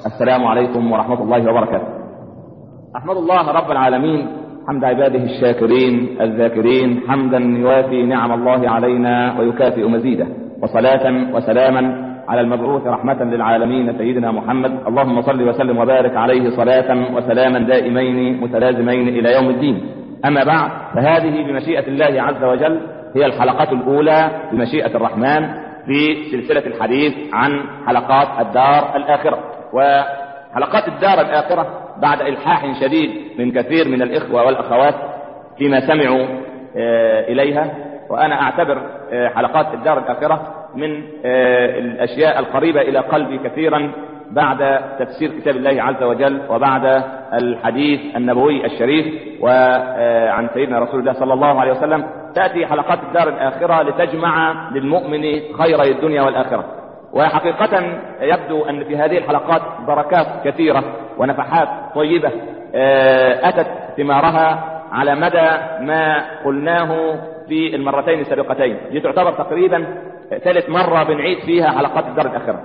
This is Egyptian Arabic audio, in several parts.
السلام عليكم ورحمة الله وبركاته أحمد الله رب العالمين حمد عباده الشاكرين الذاكرين حمدا يوافي نعم الله علينا ويكافئ مزيده وصلاة وسلاما على المبعوث رحمة للعالمين سيدنا محمد اللهم صل وسلم وبارك عليه صلاة وسلاما دائمين متلازمين إلى يوم الدين أما بعد فهذه بمشيئة الله عز وجل هي الحلقة الأولى بمشيئة الرحمن في سلسلة الحديث عن حلقات الدار الآخرة وحلقات الدار الآخرة بعد إلحاح شديد من كثير من الإخوة والأخوات فيما سمعوا إليها وأنا أعتبر حلقات الدار الآخرة من الأشياء القريبة إلى قلبي كثيرا بعد تفسير كتاب الله عز وجل وبعد الحديث النبوي الشريف وعن سيدنا رسول الله صلى الله عليه وسلم تأتي حلقات الدار الآخرة لتجمع للمؤمن خيري الدنيا والآخرة وحقيقة يبدو أن في هذه الحلقات بركات كثيرة ونفحات طيبة أتت ثمارها على مدى ما قلناه في المرتين السابقتين دي تعتبر تقريبا ثالث مرة بنعيد فيها حلقات الدار الآخرة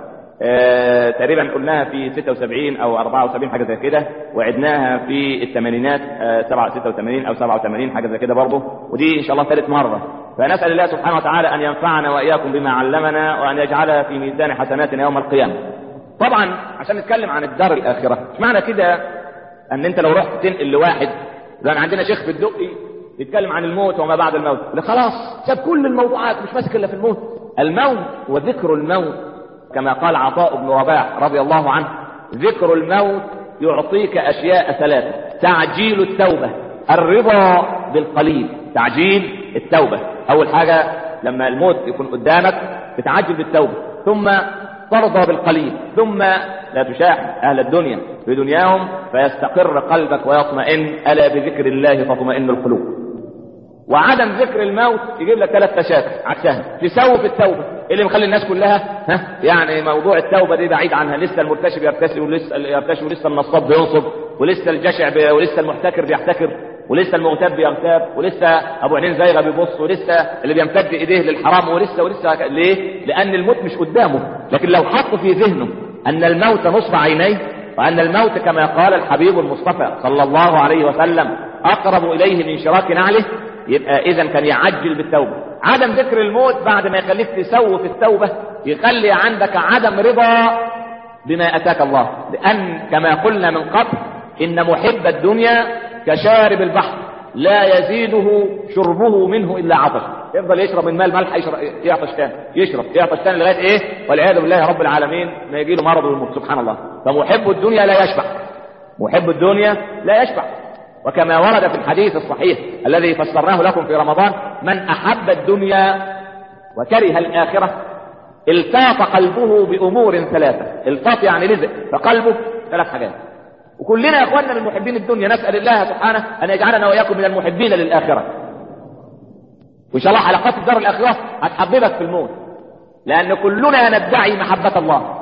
آه تقريبا قلناها في 76 او 74 حاجه زي كده وعدناها في الثمانينات آه 86 او 87 حاجه زي كده برضه ودي ان شاء الله ثالث مره فنسال الله سبحانه وتعالى ان ينفعنا واياكم بما علمنا وان يجعلها في ميزان حسناتنا يوم القيامه. طبعا عشان نتكلم عن الدار الاخره مش معنى كده ان انت لو رحت تنقل لواحد لان عندنا شيخ في الدقي يتكلم عن الموت وما بعد الموت خلاص ساب كل الموضوعات مش ماسك الا في الموت الموت وذكر الموت كما قال عطاء بن رباح رضي الله عنه ذكر الموت يعطيك اشياء ثلاثه تعجيل التوبه الرضا بالقليل تعجيل التوبه اول حاجه لما الموت يكون قدامك تتعجل بالتوبه ثم ترضى بالقليل ثم لا تشاحن اهل الدنيا في دنياهم فيستقر قلبك ويطمئن الا بذكر الله تطمئن القلوب وعدم ذكر الموت يجيب لك ثلاث مشاكل عكسها تسوف التوبه ايه اللي مخلي الناس كلها ها يعني موضوع التوبه دي بعيد عنها لسه المرتشي بيرتشي ولسه يرتشي ولسه النصاب بينصب ولسه الجشع بي ولسه المحتكر بيحتكر ولسه المغتاب بيغتاب ولسه ابو عينين زايغه بيبص ولسه اللي بيمتد ايديه للحرام ولسه ولسه ليه؟ لان الموت مش قدامه لكن لو حط في ذهنه ان الموت نصب عينيه وان الموت كما قال الحبيب المصطفى صلى الله عليه وسلم اقرب اليه من شراك نعله يبقى اذا كان يعجل بالتوبه عدم ذكر الموت بعد ما يخليك تسوف التوبه يخلي عندك عدم رضا بما اتاك الله لان كما قلنا من قبل ان محب الدنيا كشارب البحر لا يزيده شربه منه الا عطش يفضل يشرب من مال ملح يشرب يعطش تاني يشرب يعطش تاني لغايه ايه والعياذ بالله رب العالمين ما يجي له مرض ويموت سبحان الله فمحب الدنيا لا يشبع محب الدنيا لا يشبع وكما ورد في الحديث الصحيح الذي فسرناه لكم في رمضان من احب الدنيا وكره الاخره التاط قلبه بامور ثلاثه التاط يعني لزق فقلبه ثلاث حاجات وكلنا يا اخواننا من محبين الدنيا نسال الله سبحانه ان يجعلنا واياكم من المحبين للاخره وان شاء الله حلقات الدار الاخره هتحببك في الموت لان كلنا ندعي محبه الله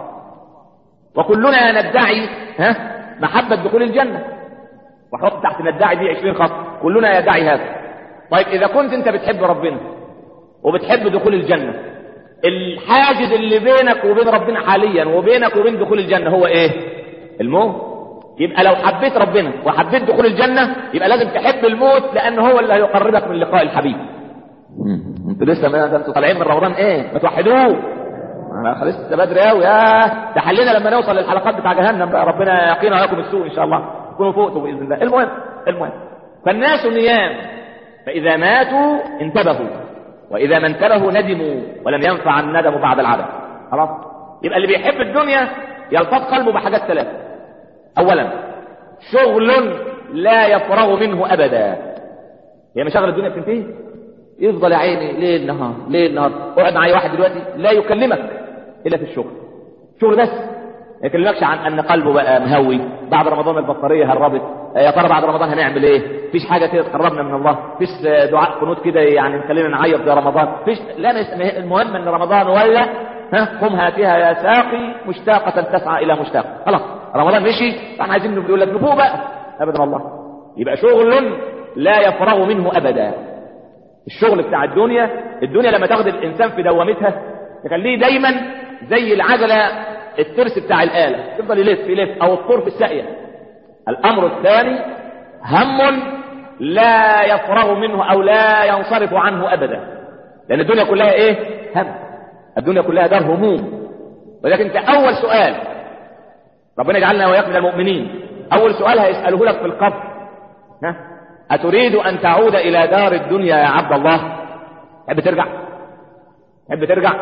وكلنا ندعي ها محبه دخول الجنه وحط تحت ندعي دي 20 خط كلنا يدعي هذا طيب اذا كنت انت بتحب ربنا وبتحب دخول الجنه الحاجز اللي بينك وبين ربنا حاليا وبينك وبين دخول الجنه هو ايه الموت يبقى لو حبيت ربنا وحبيت دخول الجنه يبقى لازم تحب الموت لان هو اللي هيقربك من لقاء الحبيب انتوا لسه ما انتوا طالعين من رمضان ايه ما توحدوه لسه بدري قوي يا ده حلنا لما نوصل للحلقات بتاع جهنم بقى ربنا يقينا وياكم السوء ان شاء الله تكونوا فوقتوا باذن الله المهم المهم فالناس نيام فاذا ماتوا انتبهوا واذا ما انتبهوا ندموا ولم ينفع الندم بعد العدم خلاص يبقى اللي بيحب الدنيا يلتف قلبه بحاجات ثلاثه اولا شغل لا يفرغ منه ابدا هي مشاغل الدنيا بتنتهي يفضل يا عيني ليل نهار ليل نهار اقعد معايا واحد دلوقتي لا يكلمك الا في الشغل شغل بس ما يكلمكش عن ان قلبه بقى مهوي بعد رمضان البطاريه هربت يا ترى بعد رمضان هنعمل ايه فيش حاجه كده تقربنا من الله فيش دعاء قنوت كده يعني نخلينا نعيط زي رمضان فيش لا المهم ان رمضان ولا ها قم هاتها يا ساقي مشتاقة تسعى إلى مشتاق خلاص رمضان مشي فاحنا عايزين نقول لك نفوق بقى أبدا والله يبقى شغل لا يفرغ منه أبدا الشغل بتاع الدنيا الدنيا لما تاخد الإنسان في دوامتها تخليه دايما زي العجلة الترس بتاع الآلة يفضل يلف يلف أو الطور في الساقية الأمر الثاني هم لا يفرغ منه أو لا ينصرف عنه أبدا لأن الدنيا كلها إيه هم الدنيا كلها دار هموم ولكن انت أول سؤال ربنا يجعلنا وإياكم من المؤمنين أول سؤال هيسأله لك في القبر ها أتريد أن تعود إلى دار الدنيا يا عبد الله تحب ترجع تحب ترجع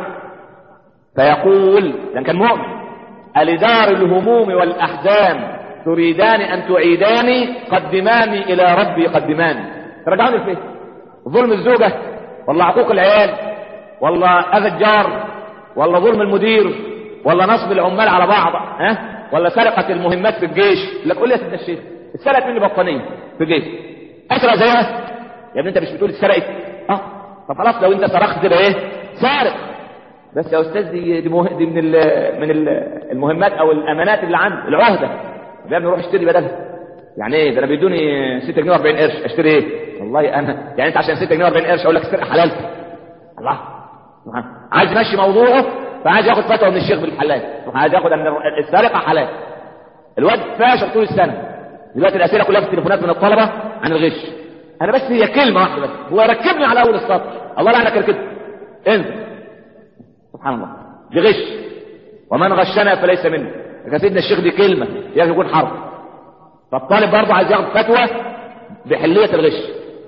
فيقول لأن كان مؤمن ألدار الهموم والأحزان تريدان أن تعيداني قدماني إلى ربي قدماني ترجعوني فين ظلم الزوجة ولا عقوق العيال ولا أذى الجار ولا ظلم المدير ولا نصب العمال على بعض ها ولا سرقة المهمات في الجيش لا تقول لي يا سيدنا الشيخ اتسرقت مني بطانية في الجيش اسرق زيها يا ابني انت مش بتقول اتسرقت اه طب خلاص لو انت سرقت تبقى ايه سارق بس يا استاذ دي دي, مه... دي من ال... من ال... المهمات او الامانات اللي عندي العهده يا ابني روح اشتري بدلها يعني ايه ده انا بيدوني 6 جنيه و40 قرش اشتري ايه والله انا يعني انت عشان 6 جنيه و40 قرش اقول لك السرقه حلال الله سبحان عايز يمشي موضوعه فعايز ياخد فتوى من الشيخ بالحلال عايز ياخد ان السرقه حلال الواد فاشل طول السنه دلوقتي الاسئله كلها في التليفونات من الطلبه عن الغش انا بس هي كلمه واحده بس هو ركبني على اول السطر الله لعنك ركبت انزل سبحان الله دي غش ومن غشنا فليس منه يا سيدنا الشيخ دي كلمه يجب يكون حرف فالطالب برضه عايز ياخد فتوى بحليه الغش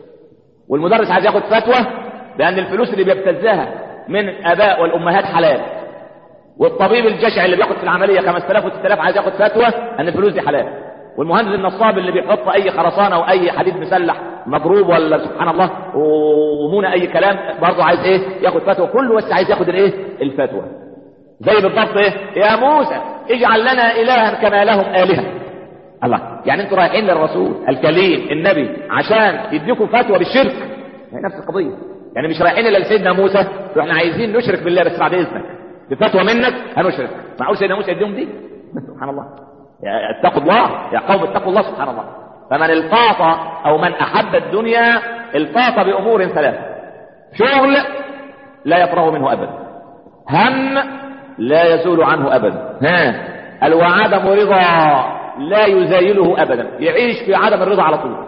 والمدرس عايز ياخد فتوى بان الفلوس اللي بيبتزها من اباء والامهات حلال والطبيب الجشع اللي بياخد في العمليه 5000 و6000 عايز ياخد فتوى ان الفلوس دي حلال والمهندس النصاب اللي بيحط اي خرسانه او اي حديد مسلح مضروب ولا سبحان الله ومونه اي كلام برضه عايز ايه ياخد فتوى كله بس عايز ياخد الايه الفتوى زي بالضبط ايه يا موسى اجعل لنا الها كما لهم الهه الله يعني انتوا رايحين للرسول الكليم النبي عشان يديكم فتوى بالشرك هي نفس القضيه يعني مش رايحين الا لسيدنا موسى احنا عايزين نشرك بالله بس بعد اذنك بفتوى منك هنشرك معقول سيدنا موسى يديهم دي سبحان الله اتقوا الله يا قوم اتقوا الله سبحان الله فمن التاط او من احب الدنيا التاط بامور ثلاثه شغل لا يفرغ منه ابدا هم لا يزول عنه ابدا ها الوعدم رضا لا يزايله ابدا يعيش في عدم الرضا على طول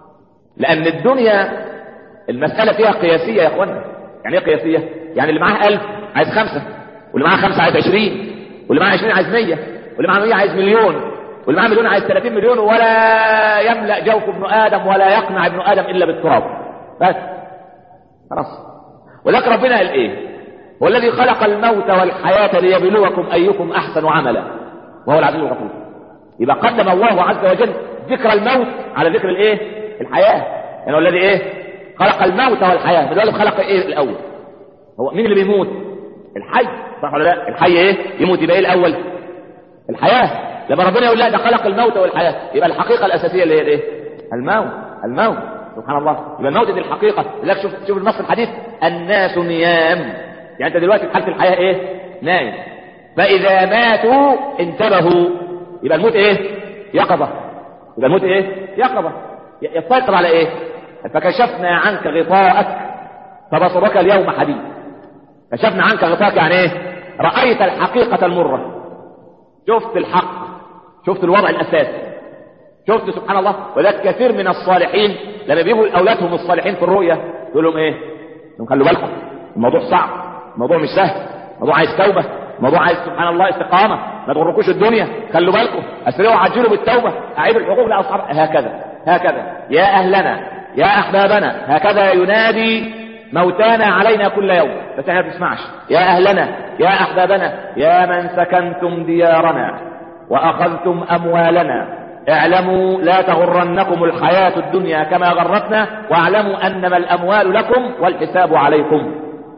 لان الدنيا المساله فيها قياسيه يا اخوانا يعني ايه قياسيه يعني اللي معاه ألف عايز خمسة واللي معاه خمسة عايز عشرين واللي معاه عشرين عايز مية واللي معاه مية عايز مليون واللي معاه مليون عايز 30 مليون ولا يملأ جوف ابن آدم ولا يقنع ابن آدم إلا بالتراب بس خلاص ولكن ربنا قال إيه هو الذي خلق الموت والحياة ليبلوكم أيكم أحسن عملا وهو العزيز الغفور يبقى قدم الله عز وجل ذكر الموت على ذكر الايه الحياة يعني هو الذي ايه خلق الموت والحياة فلذلك خلق ايه الاول هو مين اللي بيموت الحي صح ولا لا الحي ايه يموت يبقى ايه الاول الحياة لما ربنا يقول لا ده خلق الموت والحياة يبقى الحقيقة الأساسية اللي هي الايه الموت الموت سبحان الله يبقى الموت دي الحقيقة لك شوف شوف النص الحديث الناس نيام يعني انت دلوقتي في حالة الحياة ايه نايم فإذا ماتوا انتبهوا يبقى الموت ايه يقظة يبقى الموت ايه يقظة يسيطر على ايه فكشفنا عنك غطاءك فبصرك اليوم حديد كشفنا عنك غطاءك يعني ايه رأيت الحقيقة المرة شفت الحق شفت الوضع الاساسي شفت سبحان الله ولذلك كثير من الصالحين لما بيجوا اولادهم الصالحين في الرؤيا يقول لهم ايه لهم خلوا بالكم الموضوع صعب الموضوع مش سهل الموضوع عايز توبه الموضوع عايز سبحان الله استقامه ما تغركوش الدنيا خلوا بالكم اسرعوا عجلوا بالتوبه اعيدوا الحقوق لاصحاب هكذا هكذا يا اهلنا يا احبابنا هكذا ينادي موتانا علينا كل يوم بس احنا ما بنسمعش يا اهلنا يا احبابنا يا من سكنتم ديارنا واخذتم اموالنا اعلموا لا تغرنكم الحياة الدنيا كما غرتنا واعلموا انما الاموال لكم والحساب عليكم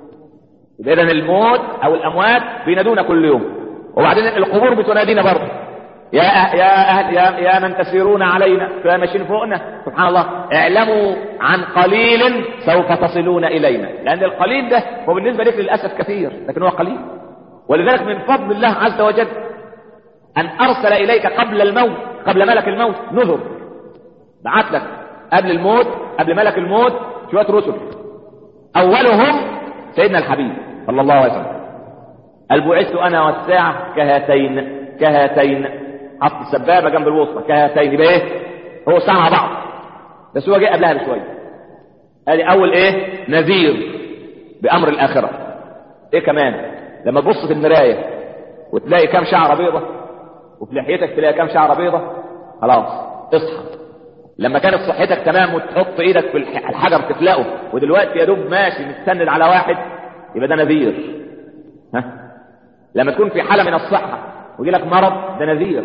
اذا الموت او الاموات بينادونا كل يوم وبعدين القبور بتنادينا برضه يا أه يا أهل يا, يا من تسيرون علينا ماشيين فوقنا سبحان الله اعلموا عن قليل سوف تصلون الينا لان القليل ده هو بالنسبه لك للاسف كثير لكن هو قليل ولذلك من فضل الله عز وجل ان ارسل اليك قبل الموت قبل ملك الموت نذر بعت لك قبل الموت قبل ملك الموت شويه رسل اولهم سيدنا الحبيب صلى الله عليه وسلم قال بعثت انا والساعه كهاتين كهاتين حط السبابه جنب الوسطى كهاتين يبقى ايه هو الساعه مع بعض بس هو جه قبلها بشويه ادي اول ايه نذير بامر الاخره ايه كمان لما تبص في المرايه وتلاقي كام شعره بيضه وفي لحيتك تلاقي كام شعره بيضه خلاص اصحى لما كانت صحتك تمام وتحط ايدك في الح- الحجر تفلقه ودلوقتي يا دوب ماشي مستند على واحد يبقى ده نذير ها لما تكون في حاله من الصحه ويجي لك مرض ده نذير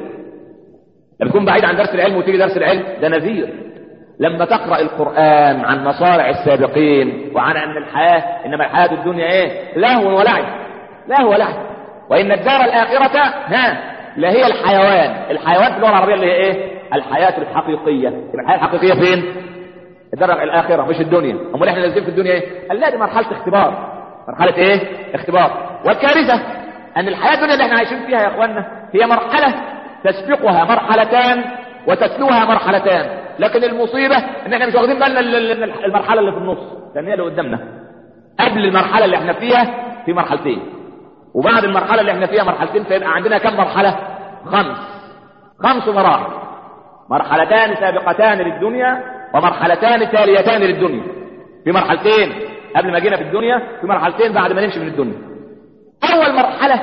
لما تكون بعيد عن درس العلم وتيجي درس العلم ده نذير لما تقرا القران عن مصارع السابقين وعن ان الحياه انما الحياه الدنيا ايه لهو ولعب لهو ولعب وان الدار الاخره ها لهي الحيوان الحيوان في اللغه العربيه اللي هي ايه الحياه الحقيقيه يبقى الحياه الحقيقيه فين الدار الاخره مش الدنيا امال احنا نازلين في الدنيا ايه قال لا دي مرحله اختبار مرحله ايه اختبار والكارثه ان الحياه الدنيا اللي احنا عايشين فيها يا اخوانا هي مرحله تسبقها مرحلتان وتتلوها مرحلتان لكن المصيبه ان احنا مش واخدين بالنا من المرحله اللي في النص لان هي اللي قدامنا قبل المرحله اللي احنا فيها في مرحلتين وبعد المرحله اللي احنا فيها مرحلتين فيبقى عندنا كم مرحله خمس خمس مراحل مرحلتان سابقتان للدنيا ومرحلتان تاليتان للدنيا في مرحلتين قبل ما جينا في الدنيا في مرحلتين بعد ما نمشي من الدنيا اول مرحله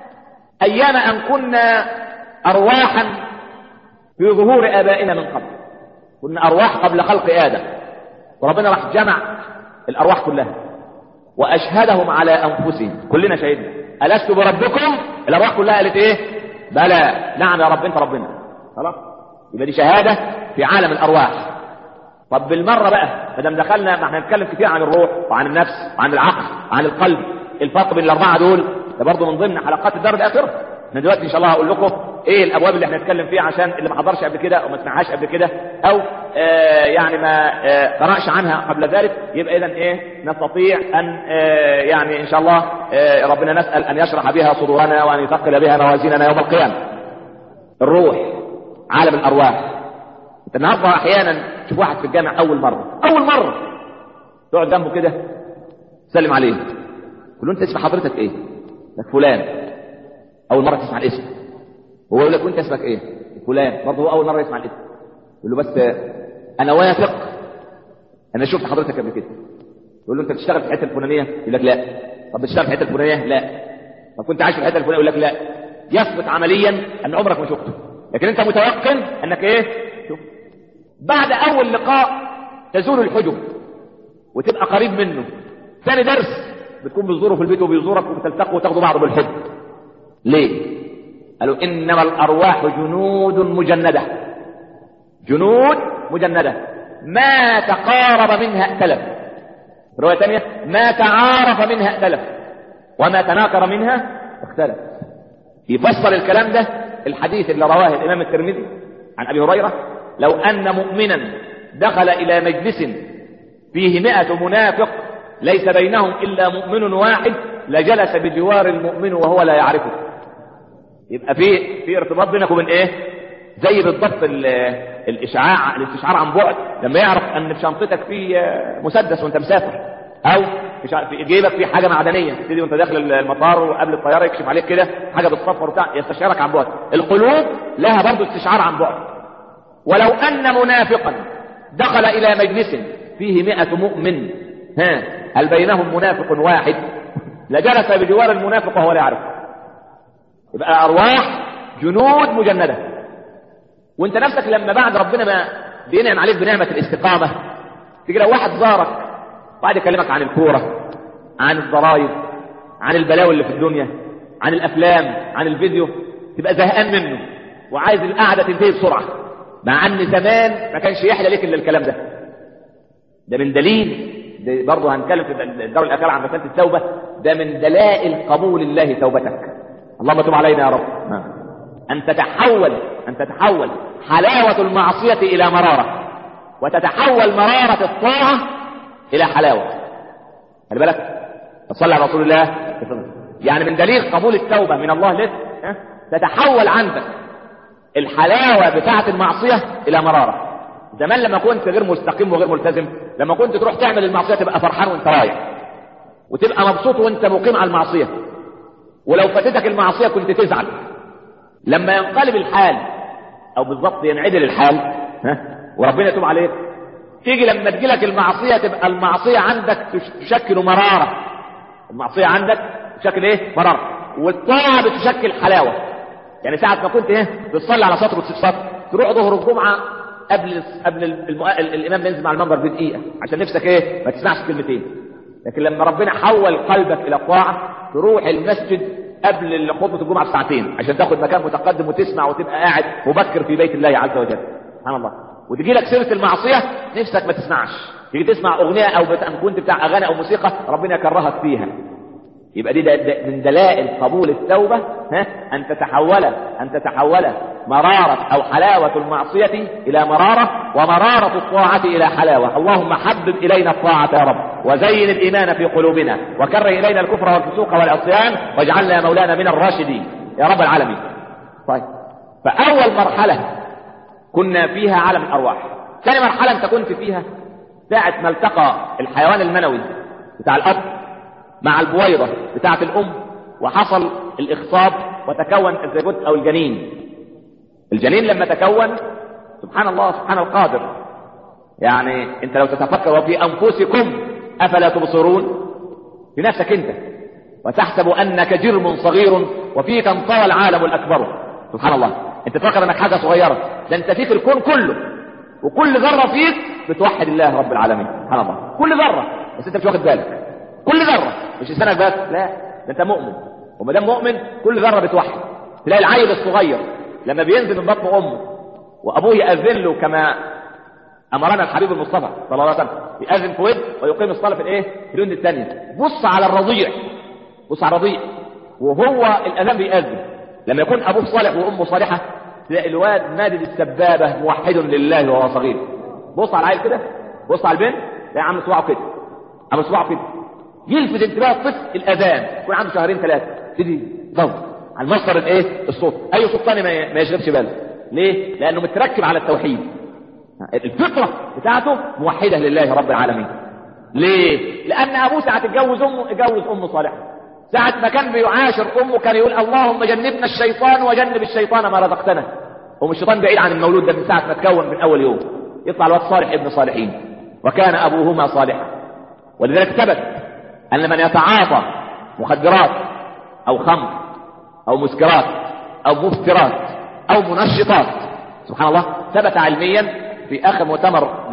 ايام ان كنا ارواحا في ظهور ابائنا من قبل كنا ارواح قبل خلق ادم وربنا راح جمع الارواح كلها واشهدهم على انفسهم كلنا شهدنا الست بربكم الارواح كلها قالت ايه بلى نعم يا رب انت ربنا خلاص يبقى دي شهاده في عالم الارواح طب بالمره بقى ما دام دخلنا ما احنا هنتكلم كتير عن الروح وعن النفس وعن العقل وعن القلب الفرق بين الاربعه دول ده برضه من ضمن حلقات الدار الاخره احنا دلوقتي ان شاء الله هقول لكم ايه الابواب اللي احنا هنتكلم فيها عشان اللي ما حضرش قبل كده او ما سمعهاش قبل كده او آه يعني ما آه قرأش عنها قبل ذلك يبقى اذا ايه نستطيع ان آه يعني ان شاء الله آه ربنا نسال ان يشرح بها صدورنا وان يثقل بها موازيننا يوم القيامه الروح عالم الارواح انت النهارده احيانا تشوف واحد في الجامع اول مره اول مره تقعد جنبه كده تسلم عليه تقول له انت اسم حضرتك ايه؟ لك فلان اول مره تسمع الاسم هو يقول لك وانت اسمك ايه؟ فلان برضه هو اول مره يسمع الاسم يقول له بس انا واثق انا شفت حضرتك قبل كده يقول له انت بتشتغل في الحته الفلانيه يقول لك لا طب بتشتغل في الحته الفلانيه لا طب كنت عايش في الحته الفلانيه يقول لك لا يثبت عمليا ان عمرك ما شفته لكن انت متيقن انك ايه شوف بعد اول لقاء تزول الحجب وتبقى قريب منه ثاني درس بتكون بتزوره في البيت وبيزورك وبتلتقوا وتاخدوا بعض بالحب ليه قالوا انما الارواح جنود مجنده جنود مجنده ما تقارب منها ائتلف روايه ثانيه ما تعارف منها ائتلف وما تناكر منها اختلف يفسر الكلام ده الحديث اللي رواه الامام الترمذي عن ابي هريره لو ان مؤمنا دخل الى مجلس فيه مئة منافق ليس بينهم الا مؤمن واحد لجلس بجوار المؤمن وهو لا يعرفه يبقى في في ارتباط بينك وبين ايه زي بالضبط الاشعاع الاستشعار عن بعد لما يعرف ان في شنطتك في مسدس وانت مسافر او في جيبك في حاجه معدنيه تبتدي وانت داخل المطار وقبل الطياره يكشف عليك كده حاجه بتصفر وبتاع يستشعرك عن بعد القلوب لها برضه استشعار عن بعد ولو ان منافقا دخل الى مجلس فيه مئة مؤمن ها هل بينهم منافق واحد لجلس بجوار المنافق وهو لا يعرف يبقى ارواح جنود مجنده وانت نفسك لما بعد ربنا ما بينعم عليك بنعمه الاستقامه تيجي لو واحد زارك وقعد يكلمك عن الكوره عن الضرايب عن البلاوي اللي في الدنيا عن الافلام عن الفيديو تبقى زهقان منه وعايز القعده تنتهي بسرعه مع ان زمان ما كانش يحلى ليك الا الكلام ده ده من دليل ده برضه هنتكلم في الدور الاخير عن مساله التوبه ده من دلائل قبول الله توبتك اللهم تب علينا يا رب ان تتحول ان تتحول حلاوه المعصيه الى مراره وتتحول مراره الطاعه الى حلاوه خلي بالك صلى على رسول الله يعني من دليل قبول التوبه من الله لك تتحول عندك الحلاوه بتاعه المعصيه الى مراره زمان لما كنت غير مستقيم وغير ملتزم لما كنت تروح تعمل المعصيه تبقى فرحان وانت رايح وتبقى مبسوط وانت مقيم على المعصيه ولو فاتتك المعصية كنت تزعل لما ينقلب الحال او بالضبط ينعدل الحال ها وربنا يتوب عليك تيجي لما تجيلك المعصية تبقى المعصية عندك تشكل مرارة المعصية عندك تشكل ايه مرارة والطاعة بتشكل حلاوة يعني ساعة ما كنت ايه بتصلي على سطر وتسيب سطر تروح ظهر الجمعة قبل قبل المؤ... الامام ينزل مع المنبر بدقيقة عشان نفسك ايه ما تسمعش كلمتين لكن لما ربنا حول قلبك الى الطاعة تروح المسجد قبل خطبة الجمعة بساعتين عشان تاخد مكان متقدم وتسمع وتبقى قاعد مبكر في بيت الله عز وجل سبحان الله وتجي لك سيرة المعصية نفسك ما تسمعش تيجي تسمع اغنية او كنت بتاع اغاني او موسيقى ربنا يكرهك فيها يبقى دي من دلائل قبول التوبة ها أن تتحول أن تتحول مرارة أو حلاوة المعصية إلى مرارة ومرارة الطاعة إلى حلاوة اللهم حبب إلينا الطاعة يا رب وزين الإيمان في قلوبنا وكره إلينا الكفر والفسوق والعصيان واجعلنا يا مولانا من الراشدين يا رب العالمين طيب فأول مرحلة كنا فيها عالم الأرواح ثاني مرحلة أنت كنت فيها ساعة ما التقى الحيوان المنوي بتاع الأب مع البويضة بتاعة الأم وحصل الإخصاب وتكون الزيجوت أو الجنين الجنين لما تكون سبحان الله سبحان القادر يعني انت لو تتفكر وفي أنفسكم أفلا تبصرون في نفسك انت وتحسب أنك جرم صغير وفيك انطوى العالم الأكبر سبحان الله انت تفكر انك حاجة صغيرة ده انت فيك الكون كله وكل ذرة فيك بتوحد الله رب العالمين سبحان الله كل ذرة بس انت مش واخد بالك كل ذرة مش لسانك بس لا ده انت مؤمن وما دام مؤمن كل ذرة بتوحد تلاقي العيل الصغير لما بينزل من بطن امه وابوه يأذن له كما امرنا الحبيب المصطفى صلى الله عليه وسلم يأذن في ود ويقيم الصلاة في الايه في اليوم الثانية بص على الرضيع بص على الرضيع وهو الاذان بيأذن لما يكون ابوه صالح وامه صالحة تلاقي الواد مادد السبابة موحد لله وهو صغير بص على العيل كده بص على البنت تلاقي عامل صباعه كده عامل صباعه كده يلفت انتباه الطفل الاذان يكون عنده شهرين ثلاثه تدي ضوء على المصدر الايه الصوت اي صوت ثاني ما يشغلش باله ليه لانه متركب على التوحيد الفطره بتاعته موحده لله رب العالمين ليه لان ابوه ساعه اتجوز امه اتجوز ام صالحه ساعة ما كان بيعاشر امه كان يقول اللهم جنبنا الشيطان وجنب الشيطان ما رزقتنا هم الشيطان بعيد عن المولود ده من ساعة ما تكون من اول يوم يطلع الواد صالح ابن صالحين وكان ابوهما صالحا ولذلك ثبت أن من يتعاطى مخدرات أو خمر أو مسكرات أو مفترات أو منشطات سبحان الله ثبت علميا في آخر مؤتمر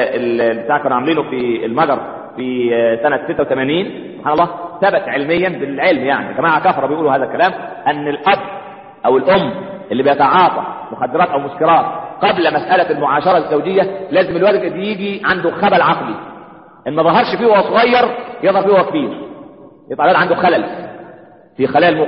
بتاع كانوا عاملينه في المجر في سنة 86 سبحان الله ثبت علميا بالعلم يعني جماعة كفرة بيقولوا هذا الكلام أن الأب أو الأم اللي بيتعاطى مخدرات أو مسكرات قبل مسألة المعاشرة الزوجية لازم الولد يجي عنده خبل عقلي ان ما ظهرش فيه وهو صغير يظهر فيه وهو كبير يبقى الولد عنده خلل في خلايا المخ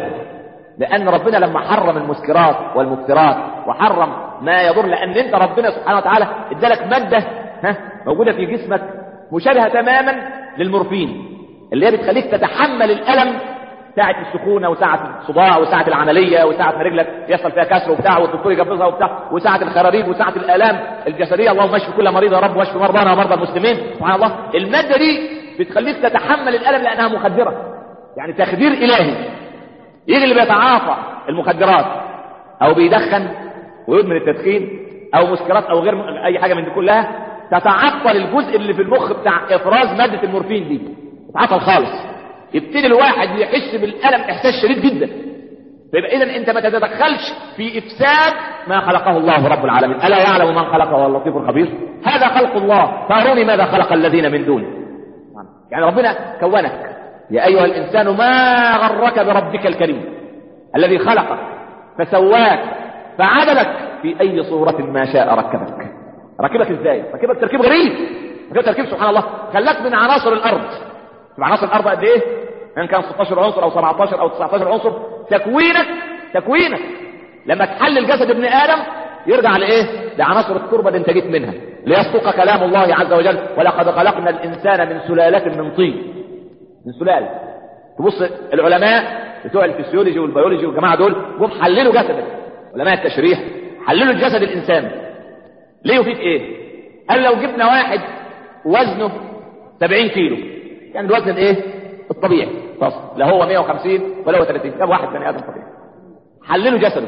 لان ربنا لما حرم المسكرات والمفترات وحرم ما يضر لان انت ربنا سبحانه وتعالى ادالك ماده ها موجوده في جسمك مشابهه تماما للمورفين اللي هي بتخليك تتحمل الالم ساعة السخونة وساعة الصداع وساعة العملية وساعة ما رجلك يحصل فيها كسر وبتاع والدكتور يجبزها وبتاع وساعة الخراريب وساعة الآلام الجسدية اللهم اشف كل مريض يا رب واشف مرضانا ومرضى المسلمين سبحان الله المادة دي بتخليك تتحمل الألم لأنها مخدرة يعني تخدير إلهي يجي اللي بيتعاطى المخدرات أو بيدخن ويدمن التدخين أو مسكرات أو غير أي حاجة من دي كلها تتعطل الجزء اللي في المخ بتاع إفراز مادة المورفين دي تتعطل خالص يبتدي الواحد يحس بالألم إحساس شديد جدا فيبقى إذا أنت ما تتدخلش في إفساد ما خلقه الله رب العالمين ألا يعلم من خلقه هو اللطيف الخبير هذا خلق الله فأروني ماذا خلق الذين من دونه يعني ربنا كونك يا أيها الإنسان ما غرك بربك الكريم الذي خلقك فسواك فعدلك في أي صورة ما شاء ركبك ركبك إزاي ركبك تركيب غريب ركبك تركيب سبحان الله خلاك من عناصر الأرض شوف عناصر الارض قد ايه ان كان 16 عنصر او 17 او 19 عنصر تكوينك تكوينك لما تحلل جسد ابن ادم يرجع لايه لعناصر التربه اللي انت جيت منها ليصدق كلام الله عز وجل ولقد خلقنا الانسان من سلاله من طين من سلاله تبص العلماء بتوع الفسيولوجي والبيولوجي والجماعه دول جم حللوا جسدك علماء التشريح حللوا الجسد الانسان ليه وفيك ايه قال لو جبنا واحد وزنه 70 كيلو يعني الوزن الايه الطبيعي تصل لا هو 150 ولا هو 30 جاب واحد بني ادم طبيعي حللوا جسده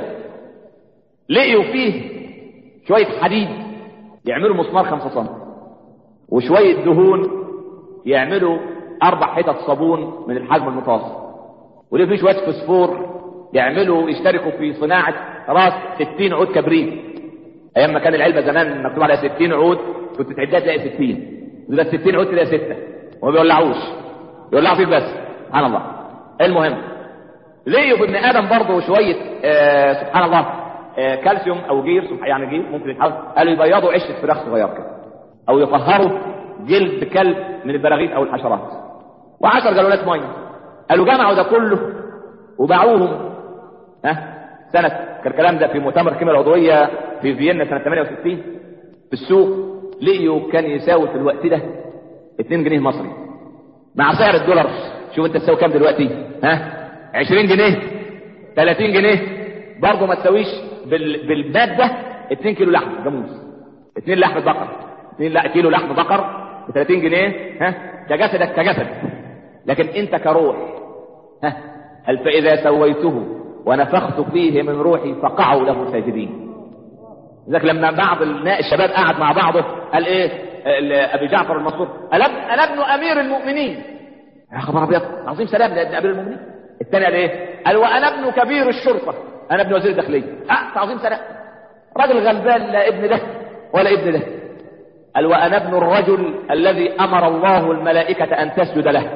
لقيوا فيه شويه حديد يعملوا مسمار 5 سم وشويه دهون يعملوا اربع حتت صابون من الحجم المتوسط ولقيوا فيه شويه فسفور يعملوا يشتركوا في صناعه راس 60 عود كبريت ايام ما كان العلبه زمان مكتوب عليها 60 عود كنت تعدها تلاقي 60 ده 60 عود تلاقي 6 وما بيولعوش يولعوا فيك بس سبحان الله المهم لقيوا في ابن ادم برضه شويه آه سبحان الله آه كالسيوم او جير يعني جير ممكن يتحول قالوا يبيضوا عشه فراخ صغير كده او يطهروا جلد كلب من البراغيث او الحشرات وعشر جالونات ميه قالوا جمعوا ده كله وباعوهم ها سنة كان الكلام ده في مؤتمر الكيمياء العضوية في فيينا سنة 68 في السوق لقيوا كان يساوي في الوقت ده 2 جنيه مصري مع سعر الدولار شوف انت تساوي كام دلوقتي ها 20 جنيه 30 جنيه برضه ما تساويش بال... بالمادة 2 كيلو لحم جاموس 2 لحم بقر 2 لا كيلو لحم بقر ب 30 جنيه ها كجسدك كجسد لكن انت كروح ها هل فاذا سويته ونفخت فيه من روحي فقعوا له ساجدين لذلك لما بعض الشباب قعد مع بعضه قال ايه ابي جعفر المنصور انا انا ابن امير المؤمنين يا خبر ابيض عظيم سلام لابن امير المؤمنين الثاني قال ايه قال وانا ابن كبير الشرطه انا ابن وزير الداخليه اه تعظيم سلام راجل غلبان لا ابن ده ولا ابن ده قال وانا ابن الرجل الذي امر الله الملائكه ان تسجد له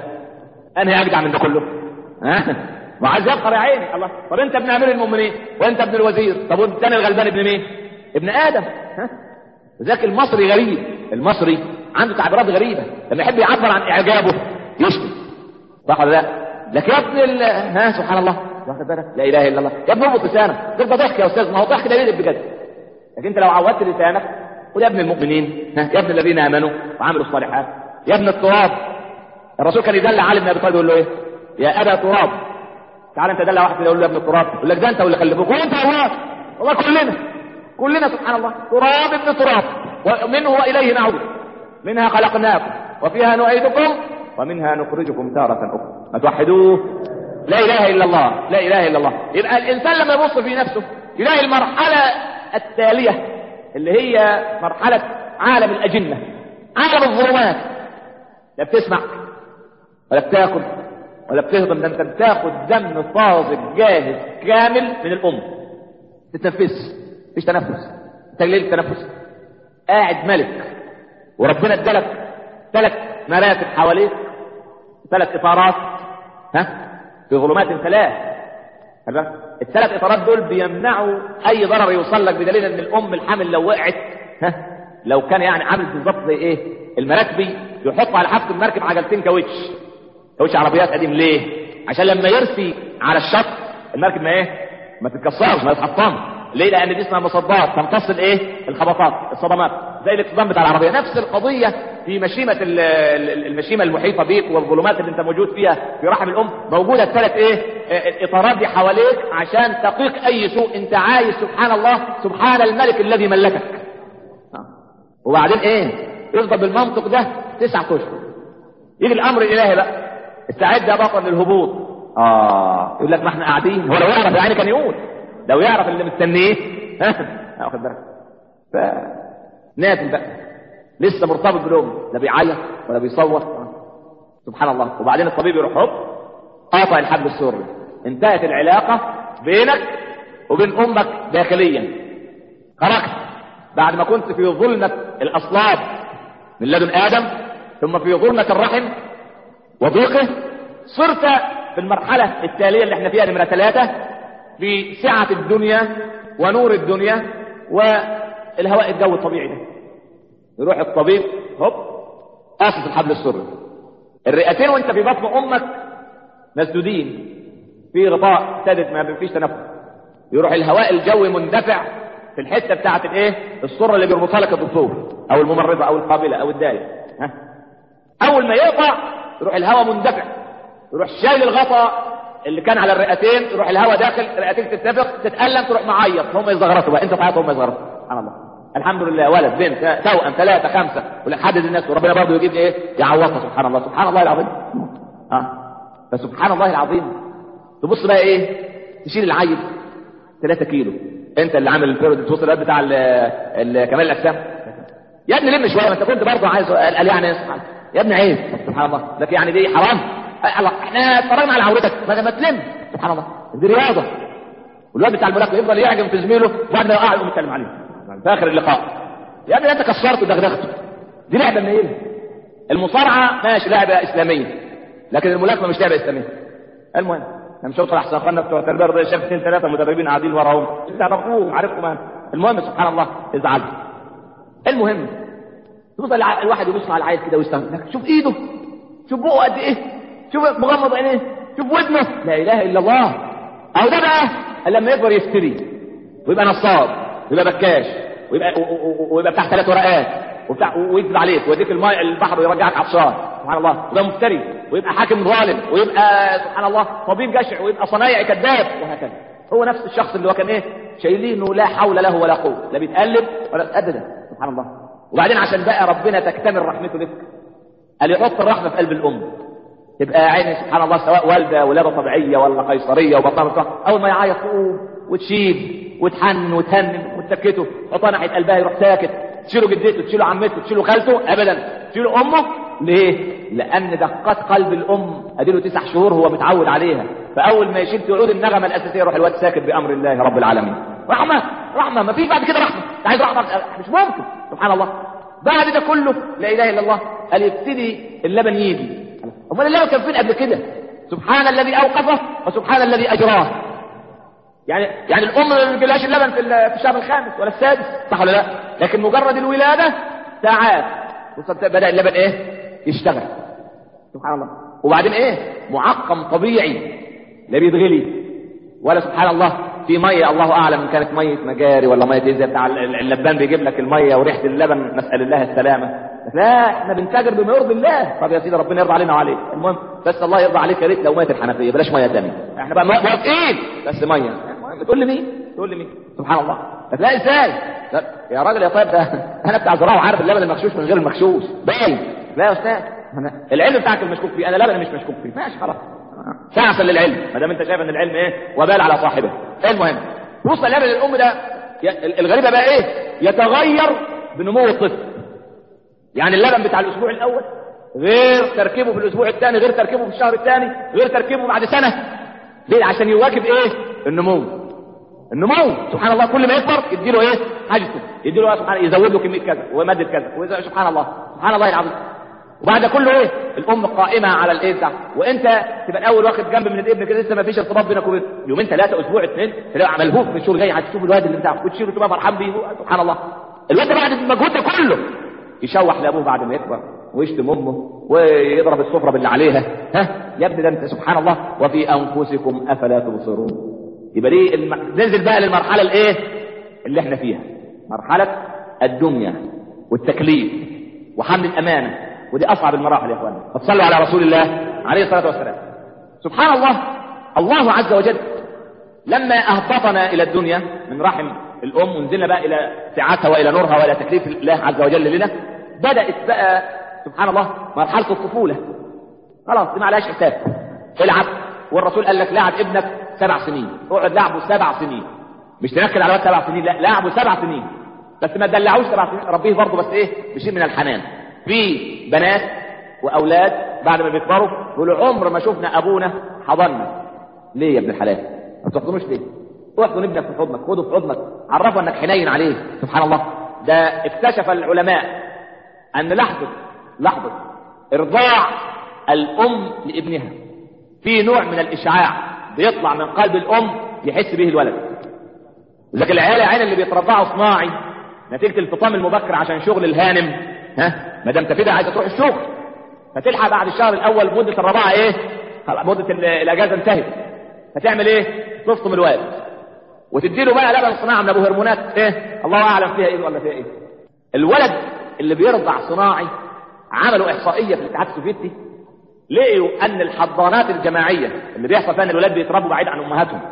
انا اجدع من ده كله ها وعايز يبقر يا عيني الله طب انت ابن امير المؤمنين وانت ابن الوزير طب والثاني الغلبان ابن مين ابن ادم ها ذاك المصري غريب المصري عنده تعبيرات غريبه لما يحب يعبر عن اعجابه يشتم صح ولا لا لكن يا ابن ال... ها سبحان الله واخد بالك لا اله الا الله يا ابن اربط لسانك تبقى ضحك يا استاذ ما هو ضحك ده يقلب بجد لكن انت لو عودت لسانك قول يا ابن المؤمنين ها يا ابن الذين امنوا وعملوا الصالحات يا ابن التراب الرسول كان يدل علي بن ابي طالب يقول له ايه يا ابا تراب تعال انت دلع واحد كده يقول له يا ابن التراب يقول لك ده انت واللي خلفوك وانت الله والله كلنا كلنا سبحان الله تراب ابن تراب ومنه واليه نعود منها خلقناكم وفيها نعيدكم ومنها نخرجكم تارة أخرى ما توحدوه لا إله إلا الله لا إله إلا الله يبقى الإنسان لما يبص في نفسه يلاقي المرحلة التالية اللي هي مرحلة عالم الأجنة عالم الظلمات لا بتسمع ولا بتاكل ولا بتهضم ده انت بتاخد دم طازج جاهز كامل من الام تتنفس مفيش تنفس انت ليه التنفس قاعد ملك وربنا ادالك ثلاث مراتب حواليك ثلاث اطارات ها في ظلمات ثلاث الثلاث اطارات دول بيمنعوا اي ضرر يوصل لك بدليل ان الام الحامل لو وقعت ها لو كان يعني عامل بالظبط زي ايه المراكبي يحط على حافه المركب عجلتين كاوتش كاوتش عربيات قديم ليه عشان لما يرسي على الشط المركب ما ايه ما تتكسرش ما تتحطمش ليه لان دي اسمها مصدات تمتص الايه الخبطات الصدمات زي الاتصدام بتاع العربيه نفس القضيه في مشيمه المشيمه المحيطه بيك والظلمات اللي انت موجود فيها في رحم الام موجوده الثلاث ايه الاطارات دي حواليك عشان تقيك اي سوء انت عايز سبحان الله سبحان الملك الذي ملكك وبعدين ايه يفضل بالمنطق ده تسعة اشهر يجي الامر الالهي بقى استعد يا بطل للهبوط اه يقول لك ما احنا قاعدين هو لو يعرف يعني كان يقول لو يعرف اللي مستنيه ها واخد بالك ف نازل بقى لسه مرتبط بالام لا بيعيط ولا بيصوت سبحان الله وبعدين الطبيب يروح هوب قاطع الحبل السري انتهت العلاقه بينك وبين امك داخليا خرجت بعد ما كنت في ظلمه الاصلاب من لدن ادم ثم في ظلمه الرحم وضيقه صرت في المرحله التاليه اللي احنا فيها نمره ثلاثه في سعة الدنيا ونور الدنيا والهواء الجو الطبيعي ده يروح الطبيب هوب قاصص الحبل السري الرئتين وانت في بطن امك مسدودين في غطاء سادس ما فيش تنفس يروح الهواء الجوي مندفع في الحته بتاعت الايه السره اللي بيربطها لك الدكتور او الممرضه او القابله او الدايه ها اول ما يقطع يروح الهواء مندفع يروح شايل الغطاء اللي كان على الرئتين يروح الهواء داخل الرئتين تتنفخ تتألم تروح معيط هم يزغرطوا بقى انت تعيط هم يزغرطوا سبحان الله الحمد لله ولد بنت توأم ثلاثة خمسة ولا حدد الناس وربنا برضه يجيب ايه يعوضها سبحان الله سبحان الله العظيم ها فسبحان الله العظيم تبص بقى ايه تشيل العيل 3 كيلو انت اللي عامل البيرود توصل الواد بتاع ال- ال- كمال الاجسام يا ابني لم شويه ما انت كنت برضه عايز قال يعني سبحان يا ابني عيب سبحان الله لكن يعني دي حرام أي الله احنا اتفرجنا على عورتك ما ما تلم سبحان الله دي رياضه والواد بتاع الملاكمه يفضل يعجب في زميله وبعد ما يقع يقوم يتكلم عليه في اخر اللقاء يا ابني انت كسرته ودغدغته دي لعبه منيله المصارعه ماشي لعبه اسلاميه لكن الملاكمه مش لعبه اسلاميه المهم انا مش هوصل احسن اخواننا بتوع التربيه الرياضيه شاف اثنين ثلاثه مدربين قاعدين وراهم انت تعرفوهم عارفكم انا المهم سبحان الله ازعل المهم تبص الع- الواحد يبص على العيل كده ويستغرب لك شوف ايده شوف بقه قد ايه شوف مغمض عينيه شوف ودنه لا اله الا الله او ده بقى لما يكبر يفتري ويبقى نصاب ويبقى بكاش ويبقى و- و- و- ويبقى بتاع ثلاث ورقات وبتاع ويكذب عليك ويديك الماء البحر ويرجعك عطشان سبحان الله وده مفتري ويبقى حاكم ظالم ويبقى سبحان الله طبيب جشع ويبقى صنايعي كذاب وهكذا هو نفس الشخص اللي هو كان ايه شايلينه لا حول له ولا قوه لا بيتقلب ولا ابدا سبحان الله وبعدين عشان بقى ربنا تكتمل رحمته لك قال يحط الرحمه في قلب الام تبقى عيني سبحان الله سواء والده ولاده طبيعيه ولا قيصريه وبطنها مفتوحة، اول ما يعيط تقوم وتشيب وتحن وتهنن وتسكته حطها ناحيه قلبها يروح ساكت تشيله جدته تشيله عمته تشيله خالته ابدا تشيله امه ليه؟ لان دقات قلب الام اديله تسع شهور هو متعود عليها فاول ما يشيل تعود النغمه الاساسيه يروح الواد ساكت بامر الله رب العالمين رحمه رحمه ما فيش بعد كده رحمه انت عايز رحمه مش ممكن سبحان الله بعد ده كله لا اله الا الله قال يبتدي اللبن يجي امال اللبن كان فين قبل كده سبحان الذي اوقفه وسبحان الذي اجراه يعني يعني الام ما بيجيلهاش اللبن في ال- في الشهر الخامس ولا السادس صح ولا لا لكن مجرد الولاده ساعات وصلت- بدا اللبن ايه يشتغل سبحان الله وبعدين ايه معقم طبيعي لا بيتغلي ولا سبحان الله في ميه الله اعلم ان كانت ميه مجاري ولا ميه ايه زي بتاع ال- اللبان بيجيب لك الميه وريحه اللبن نسال الله السلامه لا احنا بنتاجر بما يرضي الله طب يا سيدي ربنا يرضى علينا وعليك المهم بس الله يرضى عليك يا ريت لو ميه الحنفيه بلاش ميه ثانيه احنا بقى موافقين بس ميه المهم تقول لي مين تقول لي مين سبحان الله لا ازاي لا يا راجل يا طيب ده انا بتاع زراعه وعارف اللبن المغشوش من غير المغشوش باين لا يا استاذ أنا- العلم بتاعك المشكوك فيه انا لبن مش مشكوك فيه ماشي خلاص سعسا للعلم ما دام انت شايف ان العلم ايه وبال على صاحبه المهم وصل لبن الام ده ي- الغريبه بقى ايه يتغير بنمو الطفل يعني اللبن بتاع الاسبوع الاول غير تركيبه في الاسبوع الثاني غير تركيبه في الشهر الثاني غير تركيبه بعد سنه ليه عشان يواكب ايه النمو النمو سبحان الله كل ما يكبر يديله ايه حاجته يديله سبحان الله يزود له كميه كذا وماده كذا وإذا- سبحان الله سبحان الله العظيم وبعد كله ايه الام قائمه على الايه بتاع وانت تبقى الاول واخد جنب من الابن كده لسه ما فيش ارتباط بينك وبينه يومين ثلاثه اسبوع اثنين تلاقي ملهوف من الشغل جاي هتشوف الواد اللي بتاعك وتشيله تبقى فرحان بيه سبحان الله الواد ده بعد المجهود ده كله يشوح لابوه بعد ما يكبر ويشتم امه ويضرب السفره باللي عليها ها يا ابني ده انت سبحان الله وفي انفسكم افلا تبصرون يبقى دي الم... ننزل بقى للمرحله الايه اللي احنا فيها مرحله الدنيا والتكليف وحمل الامانه ودي اصعب المراحل يا اخوانا فتصلوا على رسول الله عليه الصلاه والسلام سبحان الله الله عز وجل لما اهبطنا الى الدنيا من رحم الام ونزلنا بقى الى سعتها والى نورها والى تكليف الله عز وجل لنا بدات بقى سبحان الله مرحله الطفوله خلاص دي ما عليهاش حساب العب والرسول قال لك لعب ابنك سبع سنين اقعد لعبه سبع سنين مش تنكد على وقت سبع سنين لا لعبه سبع سنين بس ما تدلعوش سبع سنين ربيه برضه بس ايه بشيء من الحنان في بنات واولاد بعد ما بيكبروا يقولوا عمر ما شفنا ابونا حضننا ليه يا ابن الحلال ما بتحضنوش ليه احضن ابنك في حضنك خده في حضنك عرفه انك حنين عليه سبحان الله ده اكتشف العلماء ان لحظه لحظه ارضاع الام لابنها في نوع من الاشعاع بيطلع من قلب الام يحس به الولد لكن العيال يا عيال اللي بيترضعوا صناعي نتيجه الفطام المبكر عشان شغل الهانم ها ما دام انت كده عايزه تروح الشغل فتلحق بعد الشهر الاول مده الرضاعه ايه خلاص مده ال- الاجازه انتهت هتعمل ايه تفطم الواد وتدي له بقى لبن صناعه من ابو هرمونات ايه الله اعلم فيها ايه ولا فيها ايه الولد اللي بيرضع صناعي عملوا احصائيه في الاتحاد السوفيتي لقيوا ان الحضانات الجماعيه اللي بيحصل فيها ان الولاد بيتربوا بعيد عن امهاتهم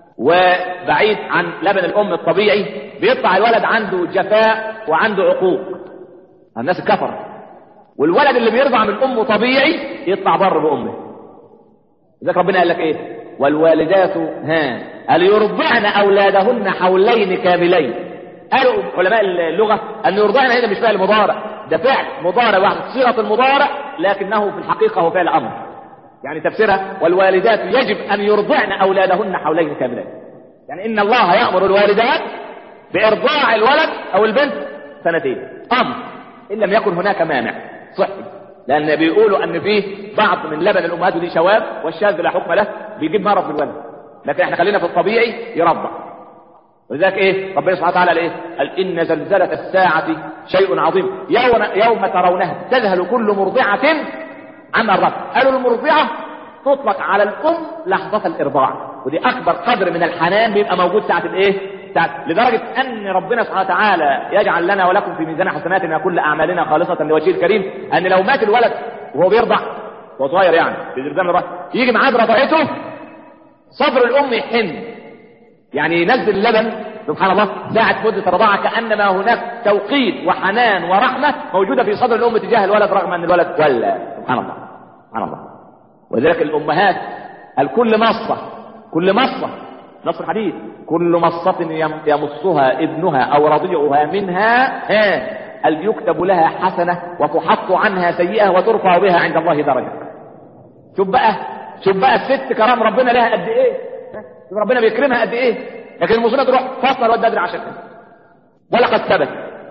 وبعيد عن لبن الام الطبيعي بيطلع الولد عنده جفاء وعنده عقوق الناس كفر والولد اللي بيرضع من امه طبيعي يطلع بر بامه لذلك ربنا قال لك ايه والوالدات ها قال يرضعن اولادهن حولين كاملين قالوا علماء اللغه ان يرضعن هنا مش فعل مضارع ده فعل مضارع واحد صيغه المضارع لكنه في الحقيقه هو فعل امر يعني تفسيرها والوالدات يجب ان يرضعن اولادهن حولين كاملين يعني ان الله يامر الوالدات بارضاع الولد او البنت سنتين امر ان لم يكن هناك مانع صحي لان بيقولوا ان فيه بعض من لبن الامهات ودي شواذ والشاذ لا حكم له بيجيب مرض في الولد لكن احنا خلينا في الطبيعي يرضع ولذلك ايه ربنا سبحانه وتعالى قال ايه قال ان زلزله الساعه شيء عظيم يوم يوم ترونها تذهل كل مرضعه عما الرب قالوا المرضعه تطلق على الام لحظه الارضاع ودي اكبر قدر من الحنان بيبقى موجود ساعه الايه ساعة لدرجة أن ربنا سبحانه وتعالى يجعل لنا ولكم في ميزان حسناتنا كل أعمالنا خالصة لوجهه الكريم أن لو مات الولد وهو بيرضع وهو صغير يعني في زمزام الرأس يجي معاه رضعته صدر الأم يحن يعني ينزل اللبن سبحان الله ساعة مدة الرضاعة كأنما هناك توقيت وحنان ورحمة موجودة في صدر الأم تجاه الولد رغم أن الولد ولا سبحان الله سبحان الله ولذلك الأمهات الكل مصة كل مصة نص الحديث كل مصة يمصها ابنها أو رضيعها منها ها هل يكتب لها حسنة وتحط عنها سيئة وترفع بها عند الله درجة شوف بقى شوف بقى الست كرام ربنا لها قد ايه شوف ربنا بيكرمها قد ايه لكن المصيبة تروح فاصلة الواد بدري عشان ولقد ثبت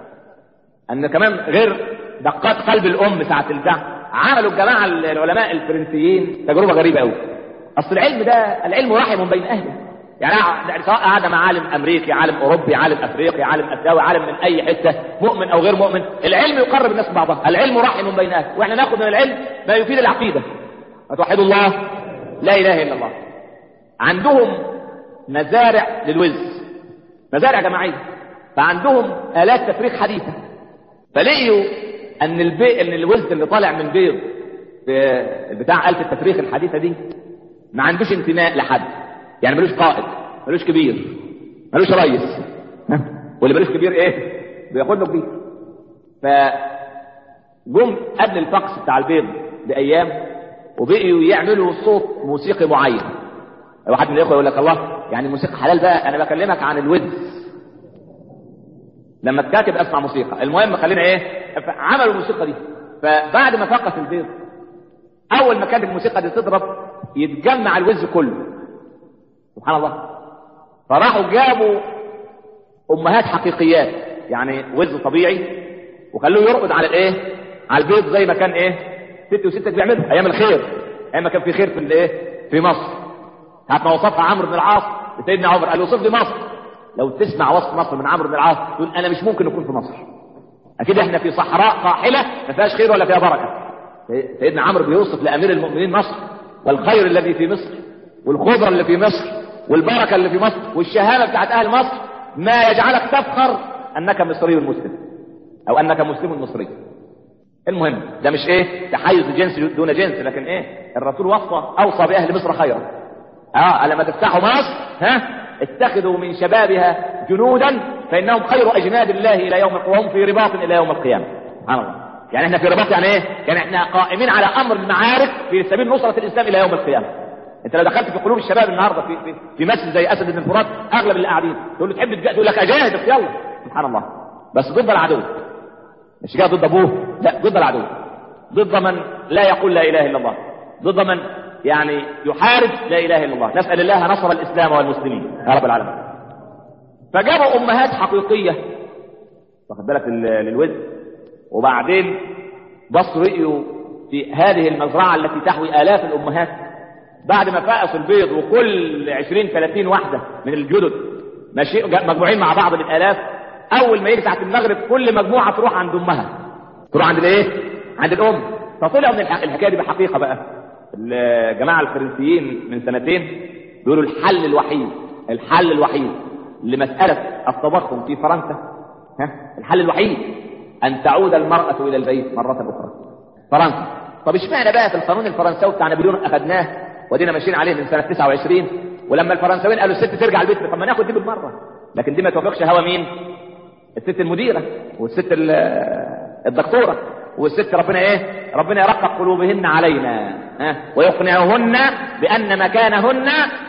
ان كمان غير دقات قلب الام ساعة البتاع عملوا الجماعة العلماء الفرنسيين تجربة غريبة قوي اصل العلم ده العلم رحم بين اهله يعني سواء قعد مع عالم امريكي عالم اوروبي عالم افريقي عالم اسيوي عالم من اي حته مؤمن او غير مؤمن العلم يقرب الناس بعضها العلم رحم بين اهله واحنا ناخذ من العلم ما يفيد العقيده فتوحدوا الله لا اله الا الله عندهم مزارع للوز مزارع جماعيه فعندهم الات تفريغ حديثه فلقيوا ان البي... ان الوز اللي طالع من بيض في بتاع آلة التفريغ الحديثه دي ما عندوش انتماء لحد يعني ملوش قائد ملوش كبير ملوش ريس واللي ملوش كبير ايه بياخد له كبير ف جم قبل الفقس بتاع البيض بايام وبقيوا يعملوا صوت موسيقي معين واحد من الاخوه يقول لك الله يعني الموسيقى حلال بقى انا بكلمك عن الوز لما تكاتب اسمع موسيقى المهم خلينا ايه عملوا الموسيقى دي فبعد ما فقس البيض اول ما كانت الموسيقى دي تضرب يتجمع الوز كله سبحان الله فراحوا جابوا امهات حقيقيات يعني وز طبيعي وخلوه يرقد على الايه على البيض زي ما كان ايه ست وستك بيعملوا ايام الخير ايام ما كان في خير في الايه في مصر ساعه ما وصفها عمرو بن العاص لسيدنا عمر قال وصف لي مصر لو تسمع وصف مصر من عمرو بن العاص تقول انا مش ممكن اكون في مصر اكيد احنا في صحراء قاحله ما فيهاش خير ولا فيها بركه سيدنا عمرو بيوصف لامير المؤمنين مصر والخير الذي في مصر والخضره اللي في مصر والبركه اللي في مصر والشهاده بتاعت اهل مصر ما يجعلك تفخر انك مصري مسلم او انك مسلم مصري المهم ده مش ايه تحيز جنس دون جنس لكن ايه الرسول وصى اوصى باهل مصر خيرا اه لما تفتحوا مصر ها اتخذوا من شبابها جنودا فانهم خير اجناد الله الى يوم القيامه في رباط الى يوم القيامه سبحان الله يعني احنا في رباط يعني ايه يعني احنا قائمين على امر المعارك في سبيل نصره الاسلام الى يوم القيامه انت لو دخلت في قلوب الشباب النهارده في في, في مسجد زي اسد بن الفرات اغلب اللي قاعدين تقول له تحب تجا- تقول لك اجاهد بس يلا سبحان الله بس ضد العدو مش جاي ضد ابوه لا ضد العدو ضد من لا يقول لا اله الا الله ضد من يعني يحارب لا اله الا الله نسال الله نصر الاسلام والمسلمين يا رب العالمين فجابوا امهات حقيقيه واخد بالك لل- للوز وبعدين بصوا رأيوا في هذه المزرعه التي تحوي الاف الامهات بعد ما فقسوا البيض وكل 20 30 واحده من الجدد ماشي مجموعين مع بعض بالالاف اول ما يجي ساعه المغرب كل مجموعه تروح عند امها تروح عند الايه عند الام فطلعوا من الح- الحكايه دي بحقيقه بقى الجماعه الفرنسيين من سنتين بيقولوا الحل الوحيد الحل الوحيد لمساله التضخم في فرنسا ها الحل الوحيد ان تعود المراه الى البيت مره اخرى فرنسا طب اشمعنى بقى في القانون الفرنساوي بتاع نابليون اخذناه ودينا ماشيين عليه من سنه 29 ولما الفرنساويين قالوا الست ترجع البيت طب ما ناخد دي بالمره لكن دي ما توافقش هوا مين الست المديره والست ال- الدكتوره والست ربنا ايه ربنا يرقق قلوبهن علينا ها ويقنعهن بان مكانهن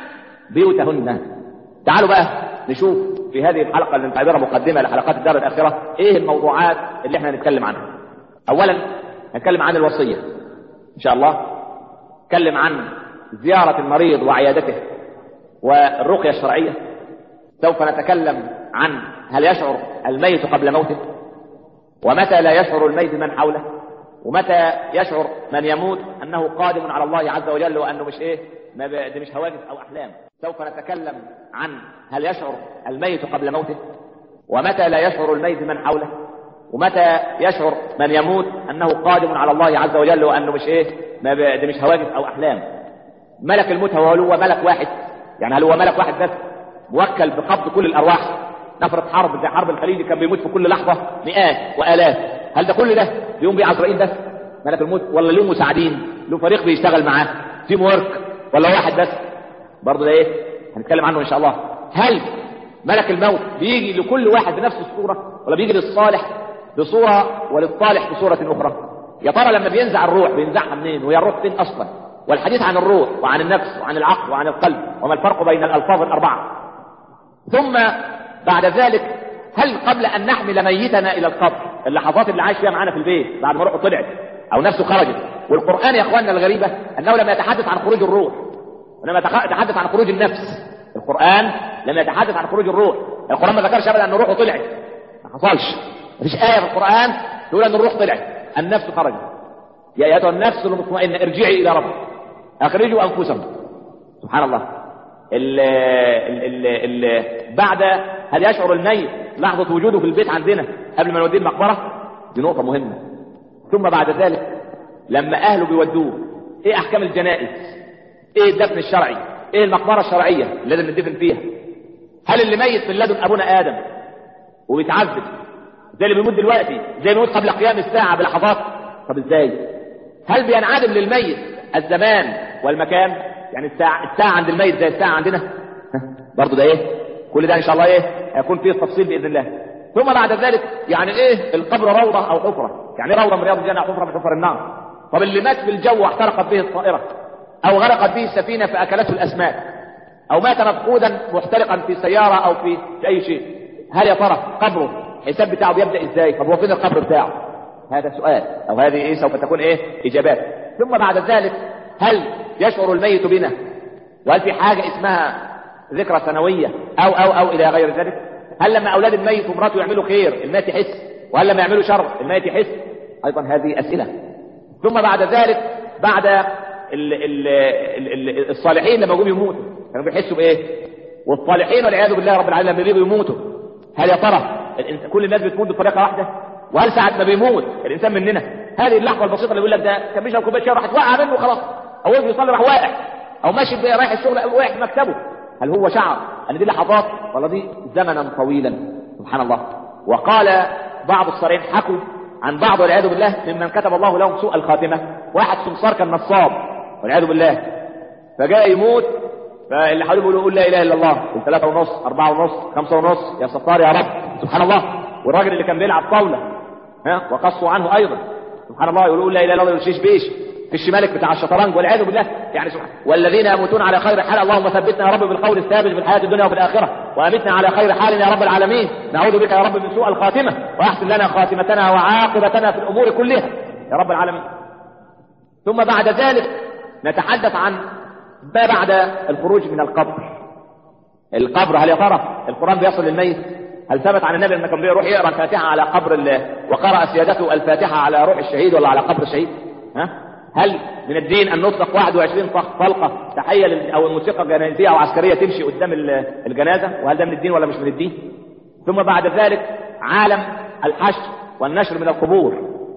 بيوتهن تعالوا بقى نشوف في هذه الحلقه اللي نعتبرها مقدمه لحلقات الدار الاخره ايه الموضوعات اللي احنا هنتكلم عنها اولا نتكلم عن الوصيه ان شاء الله نتكلم عن زياره المريض وعيادته والرقيه الشرعيه سوف نتكلم عن هل يشعر الميت قبل موته ومتى لا يشعر الميت من حوله ومتى يشعر من يموت انه قادم على الله عز وجل وانه مش ايه ما ب... دي مش هواجس او احلام سوف نتكلم عن هل يشعر الميت قبل موته ومتى لا يشعر الميت من حوله ومتى يشعر من يموت انه قادم على الله عز وجل وانه مش ايه ما ب... دي مش هواجس او احلام ملك الموت هو هو ملك واحد يعني هل هو ملك واحد بس موكل بقبض كل الارواح نفرض حرب زي حرب الخليج كان بيموت في كل لحظه مئات والاف هل ده كل ده بيقوم بيه عزرائيل بس ملك الموت ولا له مساعدين له فريق بيشتغل معاه تيم ورك ولا واحد بس برضه ده ايه هنتكلم عنه ان شاء الله هل ملك الموت بيجي لكل واحد بنفس الصوره ولا بيجي للصالح بصوره وللطالح بصوره اخرى يا ترى لما بينزع الروح بينزعها منين وهي الروح فين اصلا والحديث عن الروح وعن النفس وعن العقل وعن القلب وما الفرق بين الالفاظ الاربعه ثم بعد ذلك هل قبل ان نحمل ميتنا الى القبر اللحظات اللي عايش فيها معانا في البيت بعد ما روحه طلعت او نفسه خرجت والقران يا اخواننا الغريبه انه لم يتحدث عن خروج الروح ولم يتحدث عن خروج النفس القران لم يتحدث عن خروج الروح القران ما ذكرش ابدا ان روحه طلعت ما حصلش مفيش ايه في القران تقول ان الروح طلعت النفس خرجت يا ايتها النفس المطمئنه ارجعي الى ربك اخرجوا انفسكم سبحان الله ال ال ال ال بعد هل يشعر الميت لحظة وجوده في البيت عندنا قبل ما نوديه المقبرة دي نقطة مهمة ثم بعد ذلك لما أهله بيودوه إيه أحكام الجنائز إيه الدفن الشرعي إيه المقبرة الشرعية اللي لازم ندفن فيها هل اللي ميت من لدن أبونا آدم وبيتعذب زي اللي بيموت دلوقتي زي بيموت قبل قيام الساعة بلحظات طب إزاي هل بينعدم للميت الزمان والمكان يعني الساعة الساعة عند الميت زي الساعة عندنا برضه ده ايه كل ده ان شاء الله ايه هيكون فيه التفصيل باذن الله ثم بعد ذلك يعني ايه القبر روضة او حفرة يعني روضة من رياض الجنة حفرة من حفر النار طب اللي مات في الجو واحترقت به الطائرة او غرقت به السفينة فاكلته الاسماك او مات مفقودا محترقا في سيارة او في, في اي شيء هل يا ترى قبره الحساب بتاعه بيبدأ ازاي طب هو فين القبر بتاعه هذا سؤال او هذه ايه سوف تكون ايه اجابات ثم بعد ذلك هل يشعر الميت بنا وهل في حاجة اسمها ذكرى سنوية أو أو أو إلى غير ذلك هل لما أولاد الميت ومراته يعملوا خير الميت يحس وهل لما يعملوا شر الميت يحس أيضا هذه أسئلة ثم بعد ذلك بعد ال ال ال ال الصالحين لما جم يموتوا كانوا بيحسوا بإيه والصالحين والعياذ بالله رب العالمين لما بيجوا يموتوا هل يا ترى كل الناس بتموت بطريقة واحدة وهل ساعة ما بيموت الإنسان مننا هذه اللحظة البسيطة اللي يقول لك ده كان بيشرب كوباية شاي راحت وقع منه خلاص أو يجي يصلي راح واقع أو ماشي رايح الشغل واقع في مكتبه هل هو شعر أن دي لحظات ولا دي زمنا طويلا سبحان الله وقال بعض الصالحين حكوا عن بعض والعياذ بالله ممن كتب الله لهم سوء الخاتمة واحد سمسار كان نصاب والعياذ بالله فجاء يموت فاللي حواليه بيقولوا قول لا اله الا الله قول ثلاثة ونص أربعة ونص خمسة ونص يا ستار يا رب سبحان الله والراجل اللي كان بيلعب طاولة ها وقصوا عنه أيضا سبحان الله يقولوا لا اله الا الله يشيش بيش في الشمالك بتاع الشطرنج والعياذ بالله يعني سبحان والذين يموتون على خير حال اللهم ثبتنا يا رب بالقول الثابت في الحياه الدنيا وفي الاخره وامتنا على خير حال يا رب العالمين نعوذ بك يا رب من سوء الخاتمه واحسن لنا خاتمتنا وعاقبتنا في الامور كلها يا رب العالمين ثم بعد ذلك نتحدث عن ما بعد الخروج من القبر القبر هل يا ترى القران بيصل للميت هل ثبت عن النبي انه كان بيروح يقرا الفاتحه على قبر الله وقرا سيادته الفاتحه على روح الشهيد ولا على قبر الشهيد ها هل من الدين ان نطلق 21 طلقه تحيه لل... او الموسيقى جنائزيه او عسكريه تمشي قدام الجنازه وهل ده من الدين ولا مش من الدين ثم بعد ذلك عالم الحشر والنشر من القبور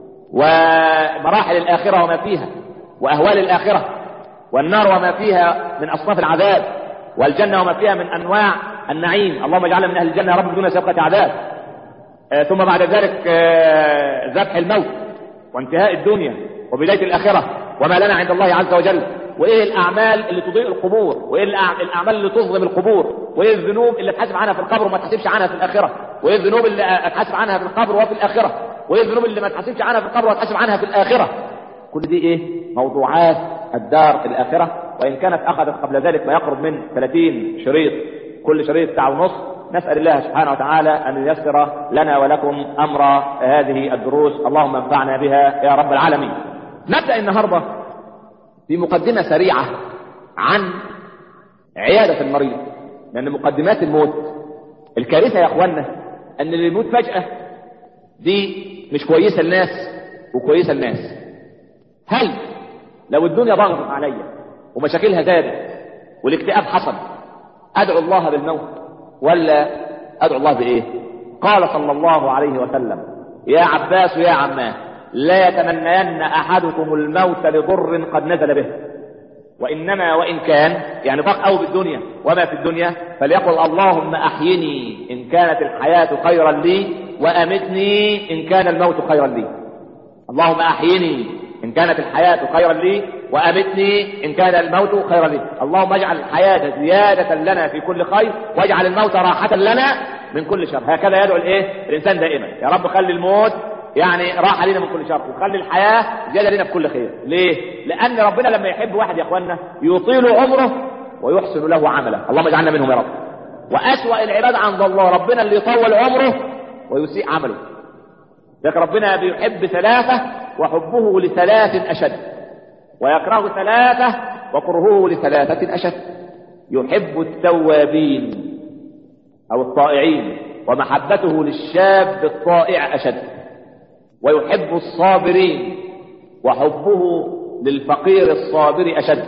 ومراحل الاخره وما فيها واهوال الاخره والنار وما فيها من اصناف العذاب والجنه وما فيها من انواع النعيم اللهم اجعلنا من اهل الجنه يا رب دون سابقه عذاب آه ثم بعد ذلك آه ذبح الموت وانتهاء الدنيا وبداية الآخرة وما لنا عند الله عز وجل وايه الاعمال اللي تضيء القبور وايه الأع- الاعمال اللي تظلم القبور وايه الذنوب اللي تحاسب عنها في القبر وما تحاسبش عنها في الاخره وايه الذنوب اللي اتحاسب عنها في القبر وفي الاخره وايه الذنوب اللي ما تحاسبش عنها في القبر وتحاسب عنها في الاخره كل دي ايه موضوعات الدار الاخره وان كانت اخذت قبل ذلك ما يقرب من 30 شريط كل شريط ساعه ونص نسال الله سبحانه وتعالى ان ييسر لنا ولكم امر هذه الدروس اللهم انفعنا بها يا رب العالمين نبدا النهارده في مقدمه سريعه عن عياده المريض لان مقدمات الموت الكارثه يا اخوانا ان اللي يموت فجاه دي مش كويسه الناس وكويسه الناس هل لو الدنيا ضغطت عليا ومشاكلها زادت والاكتئاب حصل ادعو الله بالموت ولا ادعو الله بايه قال صلى الله عليه وسلم يا عباس يا عماه لا يتمنين احدكم الموت لضر قد نزل به وانما وان كان يعني ضاق قوي بالدنيا وما في الدنيا فليقل اللهم احيني ان كانت الحياه خيرا لي وامتني ان كان الموت خيرا لي اللهم احيني ان كانت الحياه خيرا لي وامتني ان كان الموت خيرا لي اللهم اجعل الحياه زياده لنا في كل خير واجعل الموت راحه لنا من كل شر هكذا يدعو الايه الانسان دائما يا رب خلي الموت يعني راحه لنا من كل شر وخلي الحياه زياده لنا في كل خير ليه لان ربنا لما يحب واحد يا اخوانا يطيل عمره ويحسن له عمله اللهم اجعلنا منهم يا رب واسوا العباد عند الله ربنا اللي يطول عمره ويسيء عمله لكن ربنا بيحب ثلاثة وحبه لثلاث أشد ويكره ثلاثة وكرهه لثلاثة أشد يحب التوابين أو الطائعين ومحبته للشاب الطائع أشد ويحب الصابرين وحبه للفقير الصابر أشد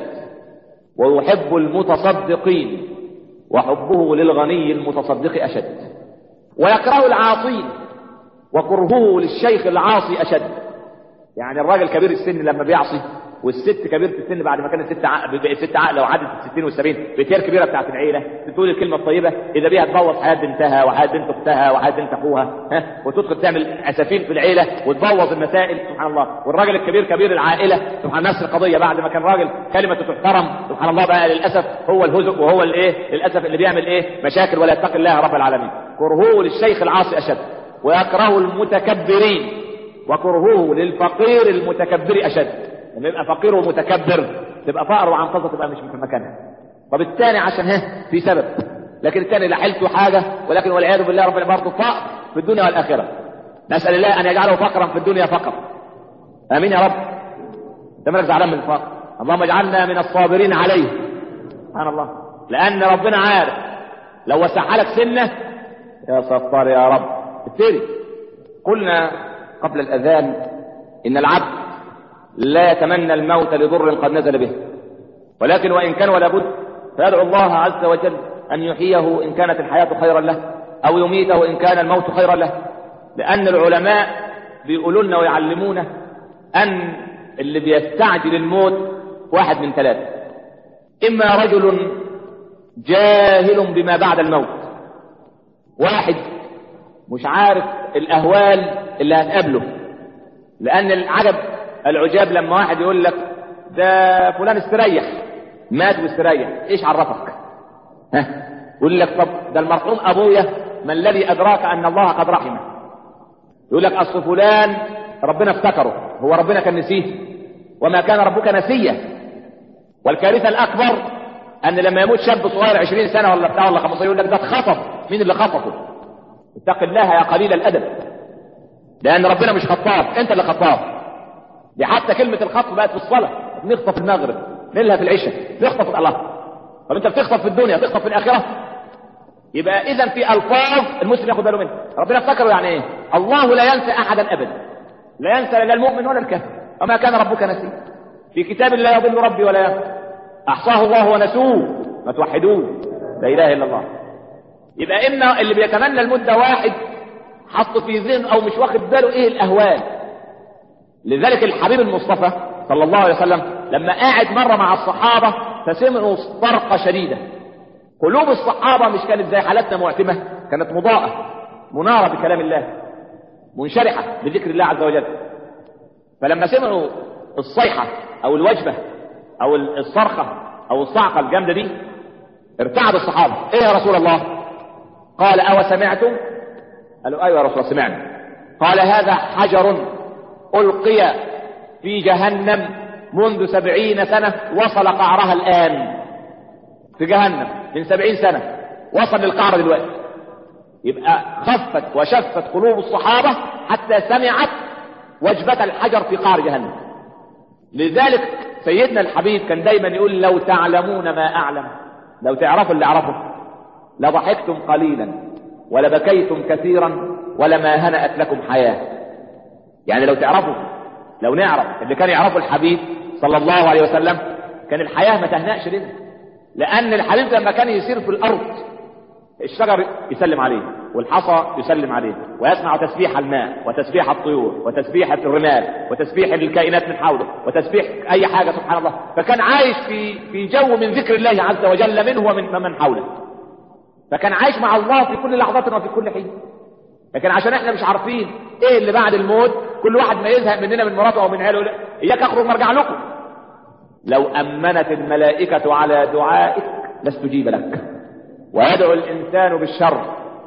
ويحب المتصدقين وحبه للغني المتصدق أشد ويكره العاصين وكرهه للشيخ العاصي اشد يعني الراجل كبير السن لما بيعصي والست كبيره السن بعد ما كانت ست عقل بقت ست عقل وعدت الستين والسبعين بتير كبيره بتاعت العيله بتقول الكلمه الطيبه اذا بيها تبوظ حياه بنتها وحياه بنت اختها وحياه بنت اخوها ها وتدخل تعمل اسفين في العيله وتبوظ المسائل سبحان الله والراجل الكبير كبير العائله سبحان نفس القضيه بعد ما كان راجل كلمته تحترم سبحان الله بقى للاسف هو الهزء وهو الايه للاسف اللي بيعمل ايه مشاكل ولا يتقي الله رب العالمين كرهه للشيخ العاصي اشد ويكره المتكبرين وكرهه للفقير المتكبر اشد لما يبقى فقير ومتكبر تبقى فقر وعنطزه تبقى مش في مكانها طب الثاني عشان ها في سبب لكن الثاني لا حيلته حاجه ولكن والعياذ بالله ربنا برضه فقر في الدنيا والاخره نسال الله ان يجعله فقرا في الدنيا فقط امين يا رب انت مالك زعلان من الفقر اللهم اجعلنا من الصابرين عليه سبحان الله لان ربنا عارف لو وسع لك سنه يا ستار يا رب ابتدي قلنا قبل الاذان ان العبد لا يتمنى الموت لضر قد نزل به ولكن وان كان ولا بد فيدعو الله عز وجل ان يحييه ان كانت الحياه خيرا له او يميته ان كان الموت خيرا له لان العلماء بيقولوا لنا ويعلمونا ان اللي بيستعجل الموت واحد من ثلاثه اما رجل جاهل بما بعد الموت واحد مش عارف الاهوال اللي هتقابله لان العجب العجاب لما واحد يقول لك ده فلان استريح مات واستريح ايش عرفك ها يقول لك طب ده المرحوم ابويا ما الذي ادراك ان الله قد رحمه يقول لك اصل فلان ربنا افتكره هو ربنا كان نسيه وما كان ربك نسيا والكارثه الاكبر ان لما يموت شاب صغير 20 سنه ولا بتاع ولا 15 يقول لك ده اتخطف مين اللي خطفه اتق الله يا قليل الادب لان ربنا مش خطاف انت اللي خطاف دي حتى كلمه الخطف بقت في الصلاه نخطف المغرب نلها في العشاء نخطف الله طب انت بتخطف في الدنيا تخطف في الاخره يبقى اذا في الفاظ المسلم ياخد باله منها ربنا افتكره يعني ايه الله لا ينسى احدا ابدا لا ينسى لا المؤمن ولا الكافر وما كان ربك نسيا في كتاب لا يضل ربي ولا ينسى احصاه الله ونسوه ما توحدوه لا اله الا الله يبقى اما اللي بيتمنى الموت ده واحد حط في ذهنه او مش واخد باله ايه الاهوال لذلك الحبيب المصطفى صلى الله عليه وسلم لما قاعد مرة مع الصحابة فسمعوا طرقة شديدة قلوب الصحابة مش كانت زي حالتنا معتمة كانت مضاءة منارة بكلام الله منشرحة بذكر الله عز وجل فلما سمعوا الصيحة او الوجبة او الصرخة او الصعقة الجامدة دي ارتعد الصحابة ايه يا رسول الله قال او سمعتم قالوا ايوه يا رسول الله سمعنا قال هذا حجر القي في جهنم منذ سبعين سنة وصل قعرها الان في جهنم من سبعين سنة وصل للقعر دلوقتي يبقى خفت وشفت قلوب الصحابة حتى سمعت وجبة الحجر في قعر جهنم لذلك سيدنا الحبيب كان دايما يقول لو تعلمون ما أعلم لو تعرفوا اللي أعرفه لضحكتم قليلا ولبكيتم كثيرا ولما هنأت لكم حياة يعني لو تعرفوا لو نعرف اللي كان يعرفه الحبيب صلى الله عليه وسلم كان الحياة ما تهنأش لنا لأن الحبيب لما كان يسير في الأرض الشجر يسلم عليه والحصى يسلم عليه ويسمع تسبيح الماء وتسبيح الطيور وتسبيح الرمال وتسبيح الكائنات من حوله وتسبيح اي حاجه سبحان الله فكان عايش في في جو من ذكر الله عز وجل منه ومن من حوله فكان عايش مع الله في كل لحظه وفي كل حين لكن عشان احنا مش عارفين ايه اللي بعد الموت كل واحد ما يزهق مننا من مراته او من عياله اياك اخرج مرجع لكم لو امنت الملائكه على دعائك لاستجيب لك ويدعو الإنسان بالشر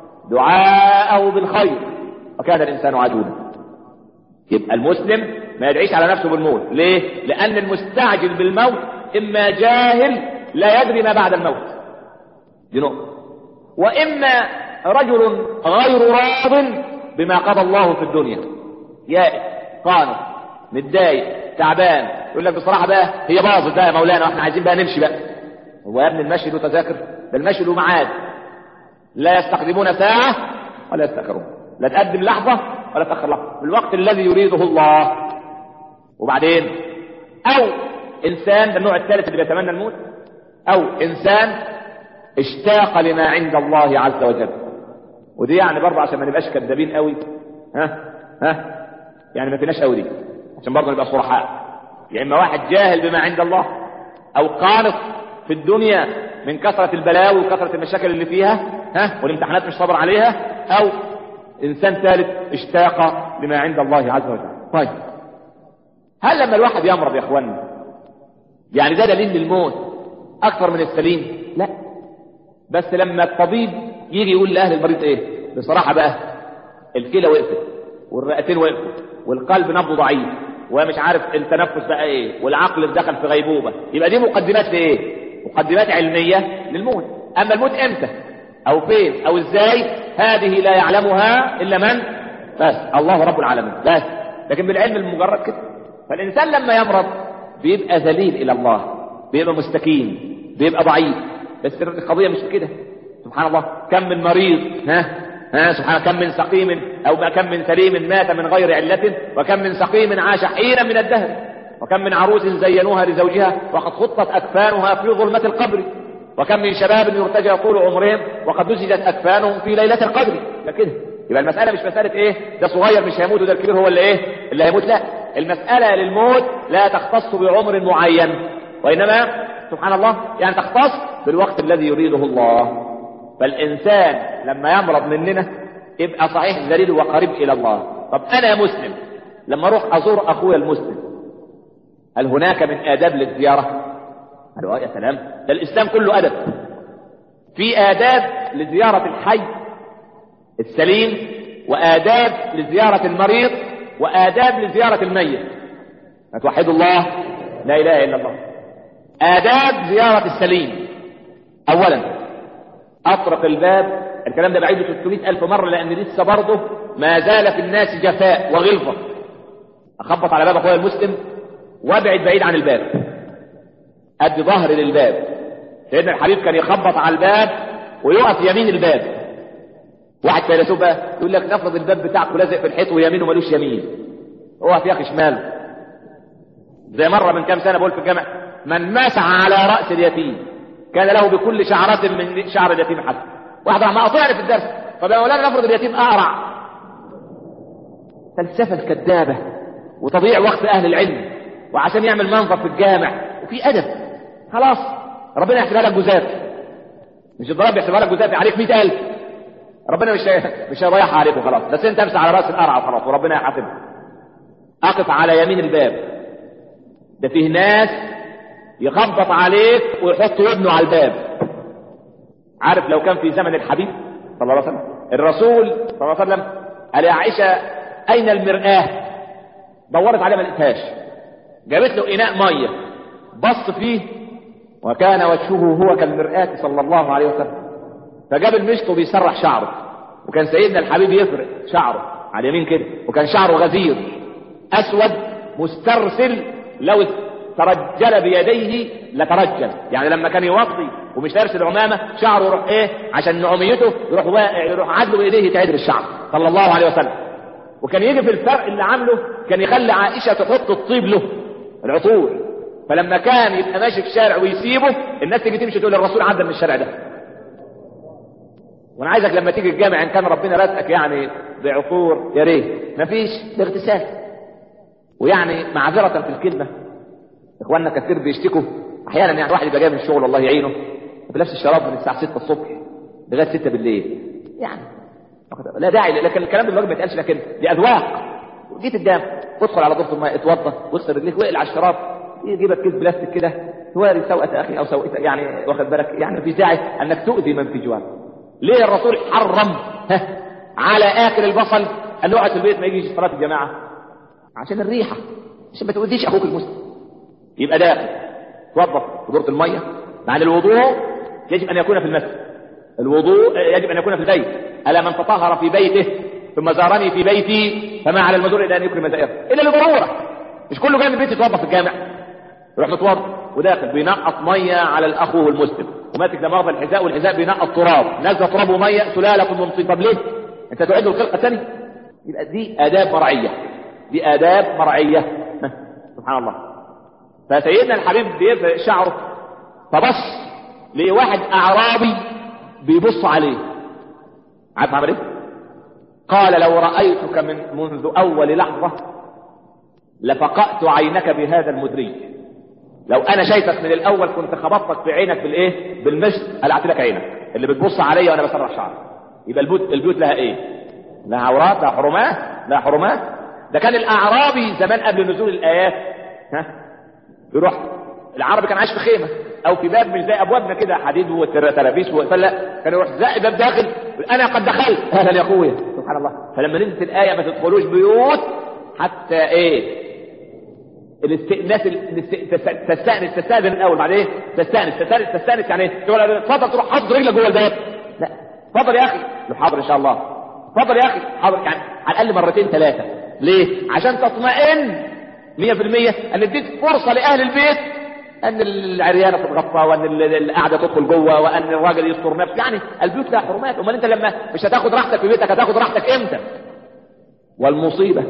دعاءه بالخير وكان الإنسان عجولا يبقى المسلم ما يدعيش على نفسه بالموت ليه؟ لأن المستعجل بالموت إما جاهل لا يدري ما بعد الموت دي نقطة وإما رجل غير راض بما قضى الله في الدنيا يائس قانط متضايق تعبان يقول لك بصراحة بقى هي باظت بقى يا مولانا واحنا عايزين بقى نمشي بقى هو يا ابن المشي له تذاكر ده المشي له ميعاد لا يستقدمون ساعة ولا يستأخرون لا تقدم لحظة ولا تأخر لحظة في الوقت الذي يريده الله وبعدين أو إنسان ده النوع الثالث اللي بيتمنى الموت أو إنسان اشتاق لما عند الله عز وجل ودي يعني برضه عشان ما نبقاش كذابين قوي ها ها يعني ما فيناش قوي دي عشان برضه نبقى صرحاء يا اما واحد جاهل بما عند الله او قانط في الدنيا من كثرة البلاوي وكثرة المشاكل اللي فيها ها والامتحانات مش صبر عليها او انسان ثالث اشتاق لما عند الله عز وجل طيب هل لما الواحد يمرض يا اخوانا يعني ده دليل للموت اكثر من السليم لا بس لما الطبيب يجي يقول لاهل المريض ايه بصراحة بقى الكلى وقفت والرئتين وقفوا والقلب نبضه ضعيف ومش عارف التنفس بقى ايه والعقل دخل في غيبوبة يبقى دي مقدمات لايه مقدمات علمية للموت اما الموت امتى او فين او ازاي هذه لا يعلمها الا من بس الله رب العالمين بس لكن بالعلم المجرد كده فالانسان لما يمرض بيبقى ذليل الى الله بيبقى مستكين بيبقى ضعيف بس القضية مش كده سبحان الله كم من مريض ها ها سبحان كم من سقيم او كم من سليم مات من غير علة وكم من سقيم عاش حينا من الدهر وكم من عروس زينوها لزوجها وقد خطت اكفانها في ظلمة القبر وكم من شباب يرتجى طول عمرهم وقد نسجت اكفانهم في ليلة القدر كده يبقى المسألة مش مسألة ايه ده صغير مش هيموت وده الكبير هو اللي ايه اللي هيموت لا المسألة للموت لا تختص بعمر معين وإنما سبحان الله يعني تختص بالوقت الذي يريده الله فالإنسان لما يمرض مننا يبقى صحيح ذليل وقريب إلى الله طب أنا مسلم لما أروح أزور أخويا المسلم هل هناك من آداب للزيارة قالوا يا سلام ده الإسلام كله أدب في آداب لزيارة الحي السليم وآداب لزيارة المريض وآداب لزيارة الميت توحدوا الله لا إله إلا الله آداب زيارة السليم أولا أطرق الباب الكلام ده بعيده 300 ألف مرة لأن لسه برضه ما زال في الناس جفاء وغلظة أخبط على باب أخويا المسلم وابعد بعيد عن الباب أدي ظهري للباب سيدنا الحبيب كان يخبط على الباب ويقف يمين الباب واحد فيلسوف بقى يقول لك نفرض الباب بتاعك لازق في الحيط ويمينه ملوش يمين اقف يا اخي شماله زي مرة من كام سنة بقول في الجامع من مسح على رأس اليتيم كان له بكل شعرة من شعر اليتيم حسن واحد راح مقاطعني في الدرس طب يا مولانا نفرض اليتيم أقرع فلسفة الكذابة وتضييع وقت أهل العلم وعشان يعمل منظر في الجامع وفي أدب خلاص ربنا يحسبها لك جزاف مش الضرب يحسبها لك جزاف عليك مئة ألف ربنا مش مش هيضيعها عليكم خلاص بس انت امسح على راس القرع وخلاص وربنا يحاسبك اقف على يمين الباب ده فيه ناس يخبط عليك ويحط ودنه على الباب عارف لو كان في زمن الحبيب صلى الله عليه وسلم الرسول صلى الله عليه وسلم قال يا عائشة أين المرآة دورت عليها ما لقيتهاش جابت له إناء مية بص فيه وكان وجهه هو كالمرآة صلى الله عليه وسلم فجاب المشط وبيسرح شعره وكان سيدنا الحبيب يفرق شعره على اليمين كده وكان شعره غزير أسود مسترسل لو ترجل بيديه لترجل يعني لما كان يوطي ومش لابس العمامه شعره يروح ايه عشان نعوميته يروح واقع يروح عدله بايديه يتعدل الشعر صلى الله عليه وسلم وكان يجي في الفرق اللي عامله كان يخلي عائشه تحط الطيب له العطور فلما كان يبقى ماشي في الشارع ويسيبه الناس تيجي تمشي تقول الرسول عدى من الشارع ده وانا عايزك لما تيجي الجامع ان كان ربنا رزقك يعني بعطور يا ريت مفيش باغتسال ويعني معذره في الكلمه اخواننا كثير بيشتكوا احيانا يعني واحد يبقى جاي من الشغل الله يعينه بنفس الشراب من الساعه 6 الصبح لغايه 6 بالليل يعني لا داعي لكن الكلام ده ما يتقالش لكن دي اذواق جيت الجامع ادخل على ضفه الماء اتوضى واغسل رجليك واقلع الشراب يجيبك كيس بلاستيك كده تواري سوءة اخي او سوءة يعني واخد بالك يعني في داعي انك تؤذي من في جوارك ليه الرسول حرم ها على اكل البصل ان يقعد في البيت ما يجيش صلاه الجماعه عشان الريحه عشان ما تؤذيش اخوك المسلم يبقى داخل توظف في دورة المية مع الوضوء يجب أن يكون في المسجد الوضوء يجب أن يكون في البيت ألا من تطهر في بيته ثم زارني في بيتي فما على المزور إلا أن يكرم زائره إلا لضرورة مش كله جاي من البيت يتوضى في الجامع يروح متوضى وداخل بينقط مية على الأخوه المسلم وماسك دماغ الحذاء والحذاء بينقط تراب نازله تراب ومية سلالة من طين طب ليه؟ أنت تعد الخلقة ثانية يبقى دي آداب مرعية دي آداب مرعية سبحان الله فسيدنا الحبيب بيفرق شعره فبص لواحد اعرابي بيبص عليه عارف عمل ايه قال لو رايتك من منذ اول لحظه لفقأت عينك بهذا المدري لو انا شايفك من الاول كنت خبطتك في عينك بالايه بالمشط قلعت لك عينك اللي بتبص عليا وانا بسرح شعري يبقى البيوت البيوت لها ايه لها عورات لها حرمات لها حرمات ده كان الاعرابي زمان قبل نزول الايات ها يروح العربي كان عايش في خيمه او في باب مش زي ابوابنا كده حديد وترابيس فلا كان يروح زق باب داخل انا قد دخلت اهلا يا اخويا سبحان الله فلما نزلت الايه ما تدخلوش بيوت حتى ايه الاستئناس تستأنس تستأذن الاول بعدين تستأنس تستأنس تستأنس يعني ايه تقول اتفضل تروح حاطط رجلك جوه الباب لا اتفضل يا اخي حاضر ان شاء الله اتفضل يا اخي حاضر يعني على الاقل مرتين ثلاثه ليه عشان تطمئن 100% ان اديت فرصه لاهل البيت ان العريانه تتغطى وان القعده تدخل جوه وان الراجل يستر نفسه يعني البيوت لها حرمات امال انت لما مش هتاخد راحتك في بيتك هتاخد راحتك امتى والمصيبه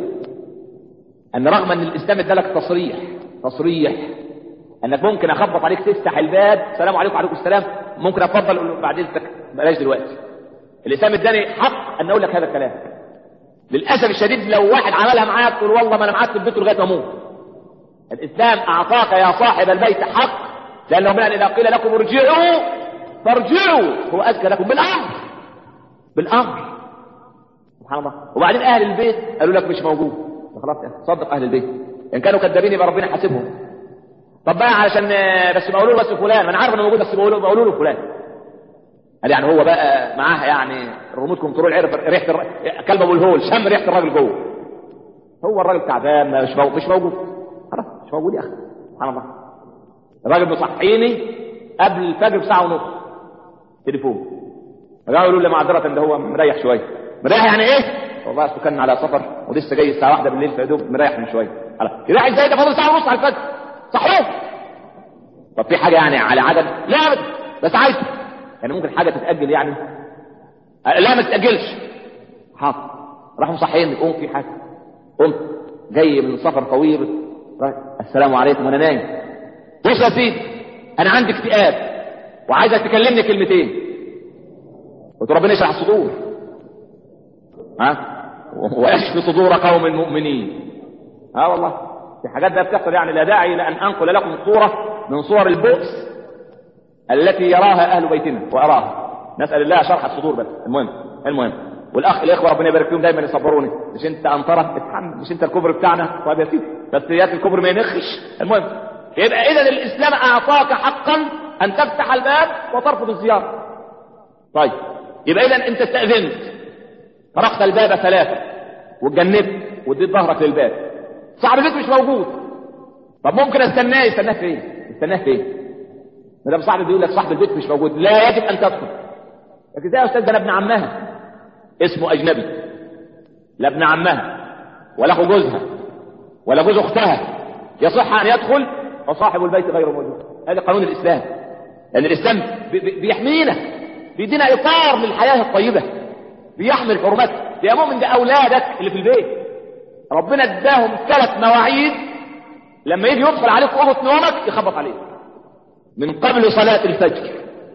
ان رغم ان الاسلام ادالك تصريح تصريح انك ممكن اخبط عليك تفتح الباب السلام عليكم وعليكم السلام ممكن اتفضل بعد اذنك بلاش دلوقتي الاسلام اداني حق ان اقول لك هذا الكلام للاسف الشديد لو واحد عملها معايا تقول والله ما انا قعدت في بيته لغايه ما اموت الاسلام اعطاك يا صاحب البيت حق لانه من اذا قيل لكم ارجعوا فارجعوا هو اذكى لكم بالامر بالامر سبحان الله وبعدين اهل البيت قالوا لك مش موجود خلاص صدق اهل البيت ان كانوا كذابين يبقى ربنا حاسبهم طب بقى علشان بس بقولوا له بس فلان ما انا عارف انه موجود بس بقولوا بقولوا له فلان قال يعني هو بقى معاه يعني الريموت كنترول عرف ريحه الر... كلب ابو الهول شم ريحه الراجل جوه هو الراجل تعبان مش موجود مش موجود خلاص مش موجود يا اخي سبحان الله الراجل مصحيني قبل الفجر بساعه ونص تليفون قالوا يقولوا لي معذره ده هو مريح شويه مريح يعني ايه والله اصله كان على سفر ولسه جاي الساعه واحدة بالليل فيدوب مريح من شويه يريح ازاي ده فاضل ساعه ونص على الفجر صحيح طب في حاجه يعني على عدد لا ابدا بس عايز يعني ممكن حاجه تتاجل يعني لا ما تتاجلش حاضر راحوا مصحيني قوم في حاجه قمت جاي من سفر طويل السلام عليكم وانا نايم بص يا سيدي انا عندي اكتئاب وعايزك تكلمني كلمتين قلت ربنا يشرح الصدور ها ويشفي صدور قوم مؤمنين ها والله في حاجات ده بتحصل يعني لا داعي لان انقل لكم صوره من صور البؤس التي يراها اهل بيتنا واراها نسال الله شرح الصدور بس المهم المهم والاخ الاخوه ربنا يبارك فيهم دايما يصبروني مش انت انطره اتحمل مش انت الكبر بتاعنا طيب يا سيدي بس يا الكبر ما ينخش المهم يبقى اذا الاسلام اعطاك حقا ان تفتح الباب وترفض الزياره طيب يبقى اذا انت استاذنت طرقت الباب ثلاثه واتجنبت واديت ظهرك للباب صاحب البيت مش موجود طب ممكن استناه يستناه فين استناه فين ما دام صاحب بيقول لك صاحب البيت مش موجود لا يجب ان تدخل لكن زي يا استاذ ده انا ابن عمها اسمه اجنبي لا ابن عمها ولا اخو جوزها ولا جوز اختها يصح ان يدخل وصاحب البيت غير موجود هذا قانون الاسلام لان الاسلام بي- بي- بيحمينا بيدينا اطار للحياه الطيبه بيحمي الحرمات يا مؤمن ده اولادك اللي في البيت ربنا اداهم ثلاث مواعيد لما يجي يدخل عليك اوضه نومك يخبط عليك من قبل صلاه الفجر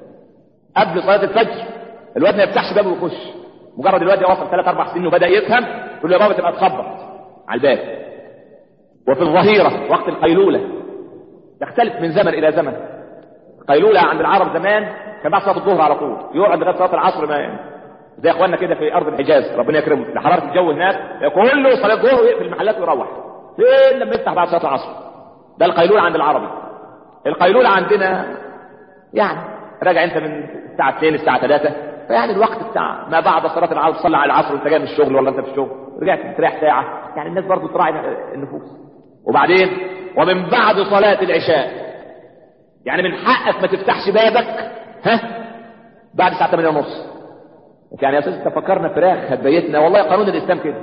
قبل صلاه الفجر الواد ما يفتحش بابه ويخش مجرد الواد يوصل ثلاث اربع سنين وبدا يفهم يقول له يا بابا تبقى تخبط على الباب وفي الظهيره وقت القيلوله تختلف من زمن الى زمن القيلوله عند العرب زمان كان بعد صلاه الظهر على طول يقعد لغايه صلاه العصر ما زي اخواننا كده في ارض الحجاز ربنا يكرمه لحراره الجو هناك كله صلاه الظهر ويقفل المحلات ويروح فين لما يفتح بعد صلاه العصر ده القيلوله عند العربي القيلوله عندنا يعني راجع انت من الساعه 2 الساعه 3 فيعني الوقت بتاع ما بعد صلاه العصر تصلي على العصر وانت جاي من الشغل ولا انت في الشغل رجعت تريح ساعه يعني الناس برضو تراعي النفوس وبعدين ومن بعد صلاه العشاء يعني من حقك ما تفتحش بابك ها بعد الساعه 8 ونص يعني يا استاذ انت فكرنا فراخ هتبيتنا والله قانون الاسلام كده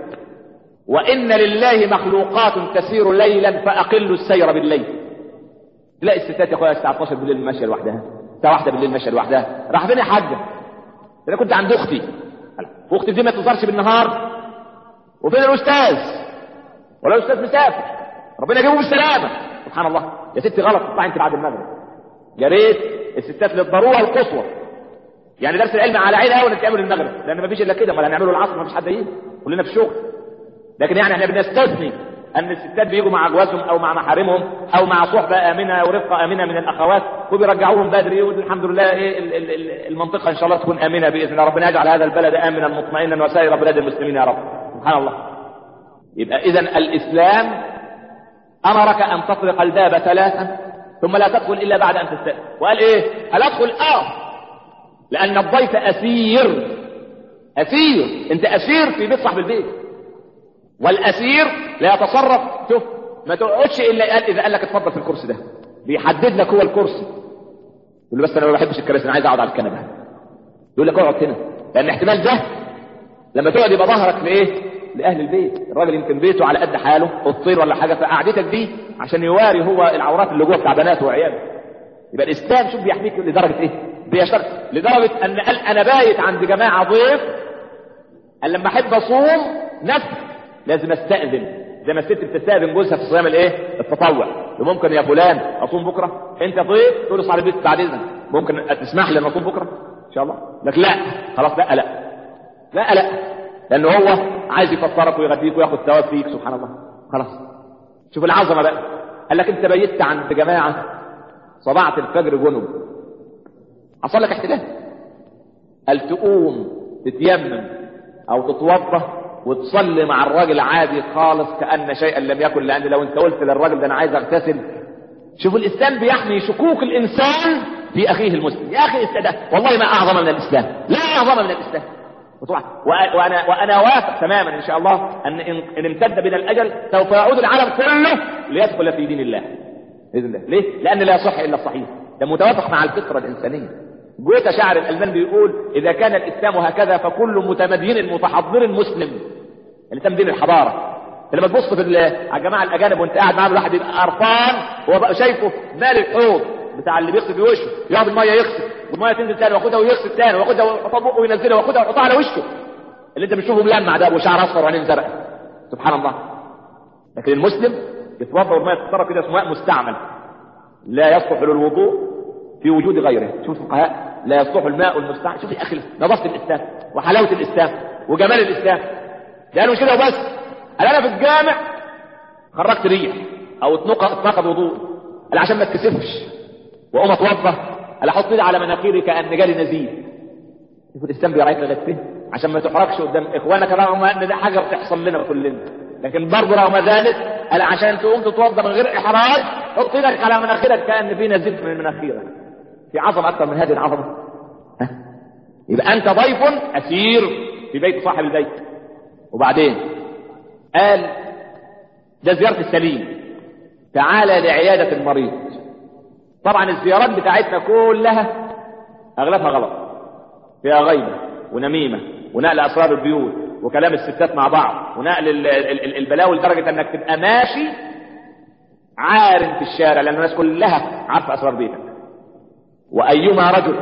وان لله مخلوقات تسير ليلا فاقلوا السير بالليل تلاقي الستات يا اخويا الساعه 12 بالليل ماشيه لوحدها الساعه 1 بالليل ماشيه لوحدها راح فين يا حاجه انا كنت عند اختي واختي دي ما تظهرش بالنهار وفين الاستاذ ولا الاستاذ مسافر ربنا يجيبه بالسلامه سبحان الله يا ستي غلط تطلعي انت بعد المغرب يا ريت الستات للضروره القصوى يعني درس العلم على عين اول نتعمل المغرب لان ما فيش الا كده ولا هنعمله العصر ما فيش حد يجي كلنا في الشغل لكن يعني احنا بنستثني ان الستات بيجوا مع جوازهم او مع محارمهم او مع صحبه امنه ورفقه امنه من الاخوات وبيرجعوهم بدري والحمد لله ايه ال- ال- ال- المنطقه ان شاء الله تكون امنه باذن الله ربنا يجعل هذا البلد امنا مطمئنا وسائر بلاد المسلمين يا رب سبحان الله يبقى اذا الاسلام امرك ان تطرق الباب ثلاثا ثم لا تدخل الا بعد ان تستأذن وقال ايه هل ادخل اه لان الضيف اسير اسير انت اسير في بيت صاحب البيت والاسير لا يتصرف شوف ما تقعدش الا قال اذا قال لك اتفضل في الكرسي ده بيحدد لك هو الكرسي يقول له بس انا ما بحبش الكراسي انا عايز اقعد على الكنبه يقول لك اقعد هنا لان احتمال ده لما تقعد يبقى ظهرك لايه لاهل البيت الراجل يمكن بيته على قد حاله الطير ولا حاجه فقعدتك دي عشان يواري هو العورات اللي جوه بتاع بناته وعياله يبقى الاسلام شوف بيحميك لدرجه ايه بيشترط لدرجه ان قال انا بايت عند جماعه ضيف قال لما احب اصوم نفل لازم استاذن زي ما الست بتستاذن جوزها في صيام الايه التطوع وممكن يا فلان اصوم بكره انت ضيف تقول له صاحب البيت بعد اذنك ممكن تسمح لي ان اصوم بكره ان شاء الله لك لا خلاص لا لا لا لا لانه هو عايز يفطرك ويغديك وياخد ثواب فيك سبحان الله خلاص شوف العظمه بقى قال لك انت بيت عند جماعه صبعت الفجر جنب حصل لك احتلال قال تقوم تتيمم او تتوضا وتصلي مع الراجل عادي خالص كان شيئا لم يكن لان لو انت قلت للراجل ده انا عايز اغتسل شوف الاسلام بيحمي شكوك الانسان في اخيه المسلم يا اخي ده والله ما اعظم من الاسلام لا اعظم من الاسلام وطبعا وأ- وانا وانا واثق تماما ان شاء الله ان ان إن امتد بنا الاجل سوف يعود العالم كله ليدخل في دين الله باذن الله ليه؟ لان لا يصح الا الصحيح ده متوافق مع الفطره الانسانيه جوتا شاعر الالمان بيقول اذا كان الاسلام هكذا فكل متمدين متحضر مسلم الاسلام دين الحضاره لما تبص في ال- على الجماعه الاجانب وانت قاعد معاهم الواحد يبقى قرفان هو بقى شايفه مال الحوض بتاع اللي بيغسل في وشه ياخد الميه يغسل والميه تنزل تاني وياخدها ويغسل تاني وياخدها ويحطها في بقه وينزلها وياخدها ويحطها على وشه اللي انت بتشوفه ملمع ده وشعر اصفر وعينين زرق سبحان الله لكن المسلم يتوضا والميه تتصرف كده اسمه ماء مستعمل لا يصلح للوضوء في وجود غيره شوف الفقهاء لا يصلح الماء المستعمل شوف يا اخي نظافه الاسلام وحلاوه الاسلام وجمال الاسلام ده مش كده وبس قال انا في الجامع خرجت ريح او اتنقض اتنقض وضوء قال عشان ما اتكسفش واقوم اتوضا قال احط ايدي على مناخيري كان جالي نزيف شوف الاسلام بيراعيك لغايه فين عشان ما تحرجش قدام اخوانك رغم ان ده حاجه بتحصل لنا كلنا لكن برضه رغم ذلك قال عشان تقوم تتوضا من غير احراج حط ايدك على مناخيرك كان في نزيف من مناخيرك في عظمه اكثر من هذه العظمه ها؟ يبقى انت ضيف اسير في بيت صاحب البيت وبعدين قال ده زياره السليم تعالى لعياده المريض طبعا الزيارات بتاعتنا كلها اغلبها غلط فيها غيبه ونميمه ونقل اسرار البيوت وكلام الستات مع بعض ونقل ال- ال- ال- البلاوي لدرجه انك تبقى ماشي عارم في الشارع لان الناس كلها عارفه اسرار بيتك وايما رجل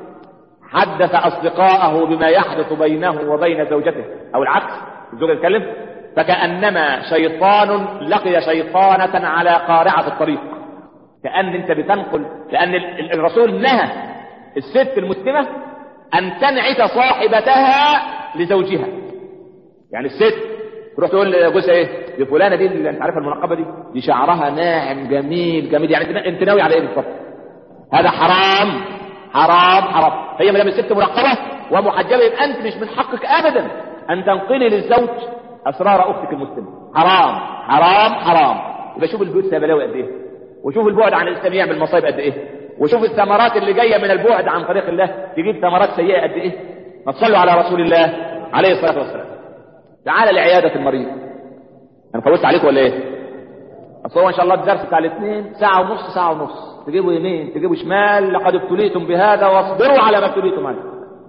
حدث اصدقاءه بما يحدث بينه وبين زوجته او العكس الزوجه تتكلم فكانما شيطان لقي شيطانه على قارعه الطريق كان انت بتنقل لان ال- ال- الرسول نهى الست المسلمه ان تنعت صاحبتها لزوجها يعني الست تروح تقول لجوزها ايه دي فلانه دي اللي انت عارفها المنقبه دي دي شعرها ناعم جميل جميل يعني انت- انت ناوي على ايه بالظبط هذا حرام حرام حرام هي ما دام الست منقبه ومحجبه يبقى انت مش من حقك ابدا ان تنقلي للزوج اسرار اختك المسلمه حرام حرام حرام يبقى شوف البيوت فيها بلاوي قد ايه وشوف البعد عن الاسلام يعمل مصايب قد ايه وشوف الثمرات اللي جايه من البعد عن طريق الله تجيب ثمرات سيئه قد ايه ما تصلوا على رسول الله عليه الصلاه والسلام تعال لعياده المريض انا فوتت عليكم ولا ايه اصل هو ان شاء الله الدرس بتاع الاثنين ساعه ونص ساعه ونص تجيبوا يمين تجيبوا شمال لقد ابتليتم بهذا واصبروا على ما ابتليتم عليه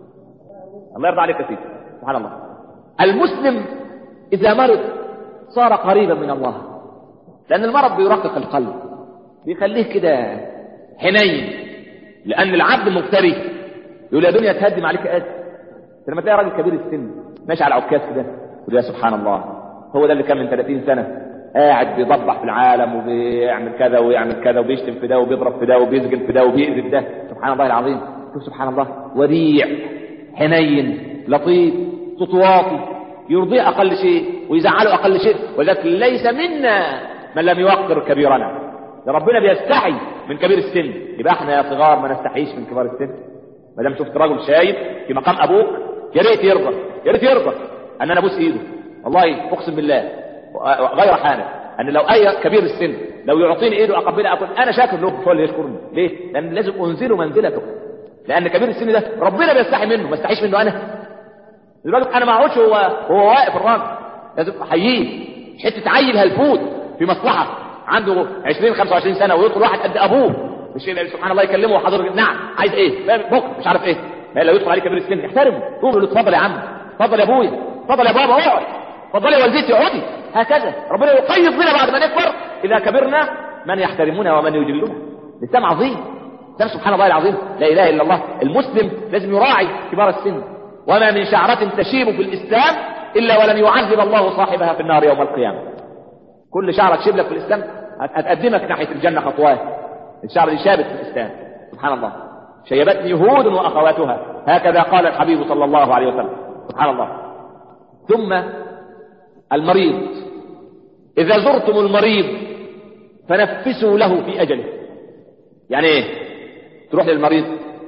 الله يرضى عليك يا سيدي سبحان الله المسلم اذا مرض صار قريبا من الله لان المرض بيرقق القلب بيخليه كده حنين لان العبد مفتري يقول يا دنيا تهدم عليك قد لما تلاقي راجل كبير السن ماشي على عكاز كده يقول يا سبحان الله هو ده اللي كان من 30 سنه قاعد بيضبح في العالم وبيعمل كذا ويعمل كذا وبيشتم في ده وبيضرب في ده وبيسجن في ده وبيأذي في ده سبحان الله العظيم شوف سبحان الله وديع حنين لطيف صوت واطي يرضيه اقل شيء ويزعله اقل شيء ولكن ليس منا من لم يوقر كبيرنا ده ربنا بيستحي من كبير السن يبقى احنا يا صغار ما نستحيش من كبار السن ما دام شفت رجل شايب في مقام ابوك يا ريت يرضى يا ريت يرضى ان انا ابوس ايده والله اقسم بالله غير حانة ان لو اي كبير السن لو يعطيني ايده اقبلها اقول انا شاكر له مش هو اللي يشكرني ليه؟ لان لازم انزله منزلته لان كبير السن ده ربنا بيستحي منه ما استحيش منه انا الراجل انا ما اقعدش هو هو واقف الراجل لازم احييه مش حته عيل هلفوت في مصلحه عنده 20 25 سنه ويدخل واحد قد ابوه مش سبحان الله يكلمه وحضرتك نعم عايز ايه بكره مش عارف ايه ما لو يدخل عليه كبير السن يحترمه يقول له اتفضل يا عم اتفضل يا ابويا اتفضل يا بابا اقعد اتفضل يا والدتي اقعدي هكذا ربنا يقيض بنا بعد ما نكبر اذا كبرنا من يحترمنا ومن يجلنا الاسلام عظيم الاسلام سبحان الله العظيم لا اله الا الله المسلم لازم يراعي كبار السن وما من شعرة تشيب في الاسلام الا ولن يعذب الله صاحبها في النار يوم القيامه كل شعرك شبلك في الاسلام هتقدمك ناحيه الجنه خطوات الشعر دي شابت في الاسلام سبحان الله شيبتني هود واخواتها هكذا قال الحبيب صلى الله عليه وسلم سبحان الله ثم المريض اذا زرتم المريض فنفسوا له في اجله يعني ايه تروح للمريض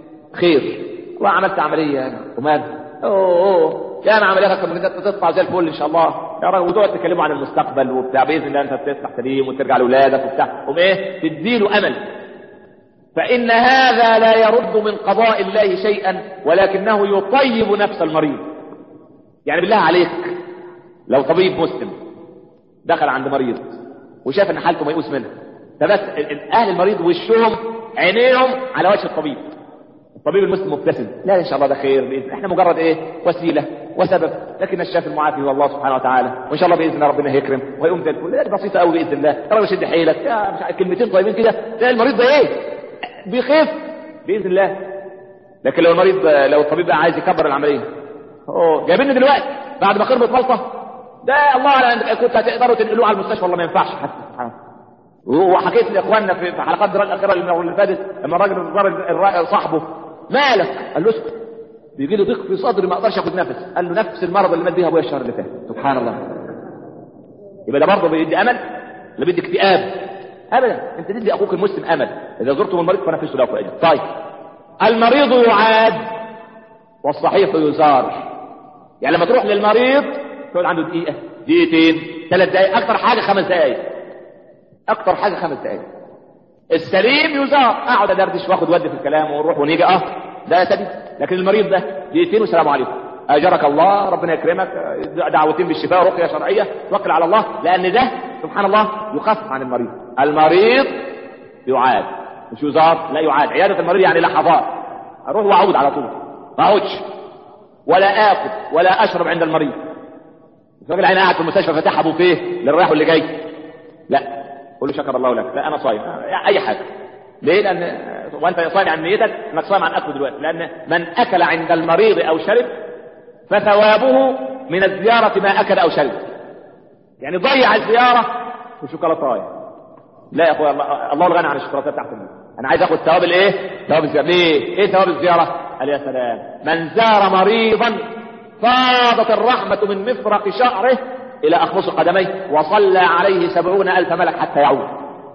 خير والله عملت عمليه ومال اوه اوه كان عملياتك لما كنت تطلع زي الفل ان شاء الله يا راجل وتقعد تكلموا عن المستقبل وبتاع باذن الله انت تصلح سليم وترجع لاولادك وبتاع قوم ايه تديله امل فان هذا لا يرد من قضاء الله شيئا ولكنه يطيب نفس المريض يعني بالله عليك لو طبيب مسلم دخل عند مريض وشاف ان حالته ميؤوس منها فبس اهل المريض وشهم عينيهم على وجه الطبيب الطبيب المسلم مبتسم لا ان شاء الله ده خير باذن احنا مجرد ايه وسيله وسبب لكن الشافي المعافي هو الله سبحانه وتعالى وان شاء الله باذن الله ربنا هيكرم ويقوم زي الفل دي بسيطه قوي باذن الله ترى شد حيلك يا مش عارف كلمتين طيبين كده تلاقي المريض ده ايه بيخف باذن الله لكن لو المريض لو الطبيب بقى عايز يكبر العمليه اوه جايبيني دلوقتي بعد ما خربت غلطه ده الله اعلم كنت هتقدروا تنقلوه على المستشفى والله ما ينفعش حتى سبحان الله وحكيت لاخواننا في حلقات الدراسه الاخيره اللي فاتت لما الراجل زار صاحبه مالك قال له اسكت بيجي لي ضيق في صدري ما اقدرش اخد نفس قال له نفس المرض اللي مات بيها ابويا الشهر اللي فات سبحان الله يبقى ده برضه بيدي امل ولا بيدي اكتئاب ابدا انت تدي اخوك المسلم امل اذا زرتم المريض فنفسوا له في اجل طيب المريض يعاد والصحيح يزار يعني لما تروح للمريض تقعد عنده دقيقه دقيقتين ثلاث دقائق اكثر حاجه خمس دقائق اكثر حاجه خمس دقائق السليم يزار اقعد ادردش واخد ودي في الكلام ونروح ونيجي اه ده سبيل لكن المريض ده دقيقتين والسلام عليكم اجرك الله ربنا يكرمك دعوتين بالشفاء رقيه شرعيه توكل على الله لان ده سبحان الله يخفف عن المريض المريض يعاد مش يزار لا يعاد عياده المريض يعني لحظات اروح واعود على طول ما اقعدش ولا اكل ولا اشرب عند المريض الراجل عين قاعد في المستشفى فاتحها بوفيه للرايح واللي جاي لا قول له شكر الله لك لا انا صايم اي حاجه ليه لان وانت صايم عن نيتك انك صايم عن اكله دلوقتي لان من اكل عند المريض او شرب فثوابه من الزياره ما اكل او شرب يعني ضيع الزياره في شوكولاتايه لا يا اخويا الله, الله الغني عن الشوكولاته بتاعت الناس انا عايز اخد ثواب الايه ثواب الزياره ليه ايه ثواب الزياره قال يا سلام من زار مريضا فاضت الرحمة من مفرق شعره إلى أخمص قدميه وصلى عليه سبعون ألف ملك حتى يعود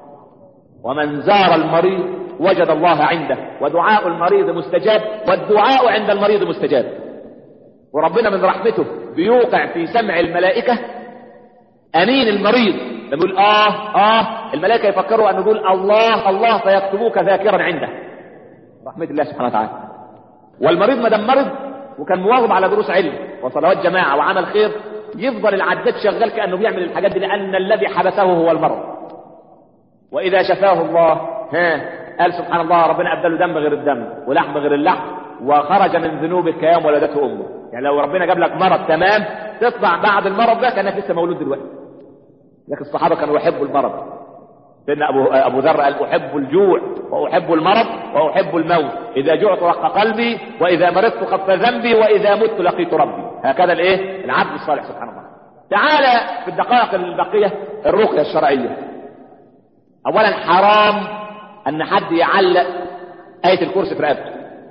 ومن زار المريض وجد الله عنده ودعاء المريض مستجاب والدعاء عند المريض مستجاب وربنا من رحمته بيوقع في سمع الملائكة أنين المريض لما يقول آه آه الملائكة يفكروا أن يقول الله الله فيكتبوك ذاكرا عنده رحمة الله سبحانه وتعالى والمريض ما دام مرض وكان مواظب على دروس علم وصلوات جماعة وعمل خير يفضل العداد شغال كأنه بيعمل الحاجات دي لأن الذي حبسه هو المرض وإذا شفاه الله ها قال سبحان الله ربنا أبدله دم غير الدم ولحم غير اللحم وخرج من ذنوبك كيوم ولدته أمه يعني لو ربنا جاب لك مرض تمام تطلع بعد المرض ده كأنك لسه مولود دلوقتي لكن الصحابة كانوا يحبوا المرض سيدنا أبو, أبو ذر قال أحب الجوع وأحب المرض وأحب الموت إذا جعت رق قلبي وإذا مرضت خف ذنبي وإذا مت لقيت ربي هكذا الإيه العبد الصالح سبحان الله تعالى في الدقائق الباقية الرقية الشرعية أولا حرام أن حد يعلق آية الكرسي في رقبته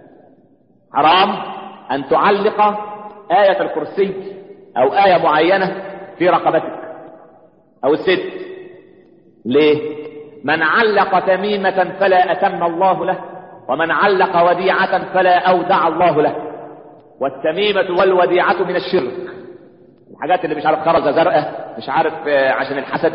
حرام أن تعلق آية الكرسي أو آية معينة في رقبتك أو الست ليه من علق تميمة فلا أتم الله له ومن علق وديعة فلا أودع الله له والتميمة والوديعة من الشرك الحاجات اللي مش عارف خرزة زرقاء مش عارف عشان الحسد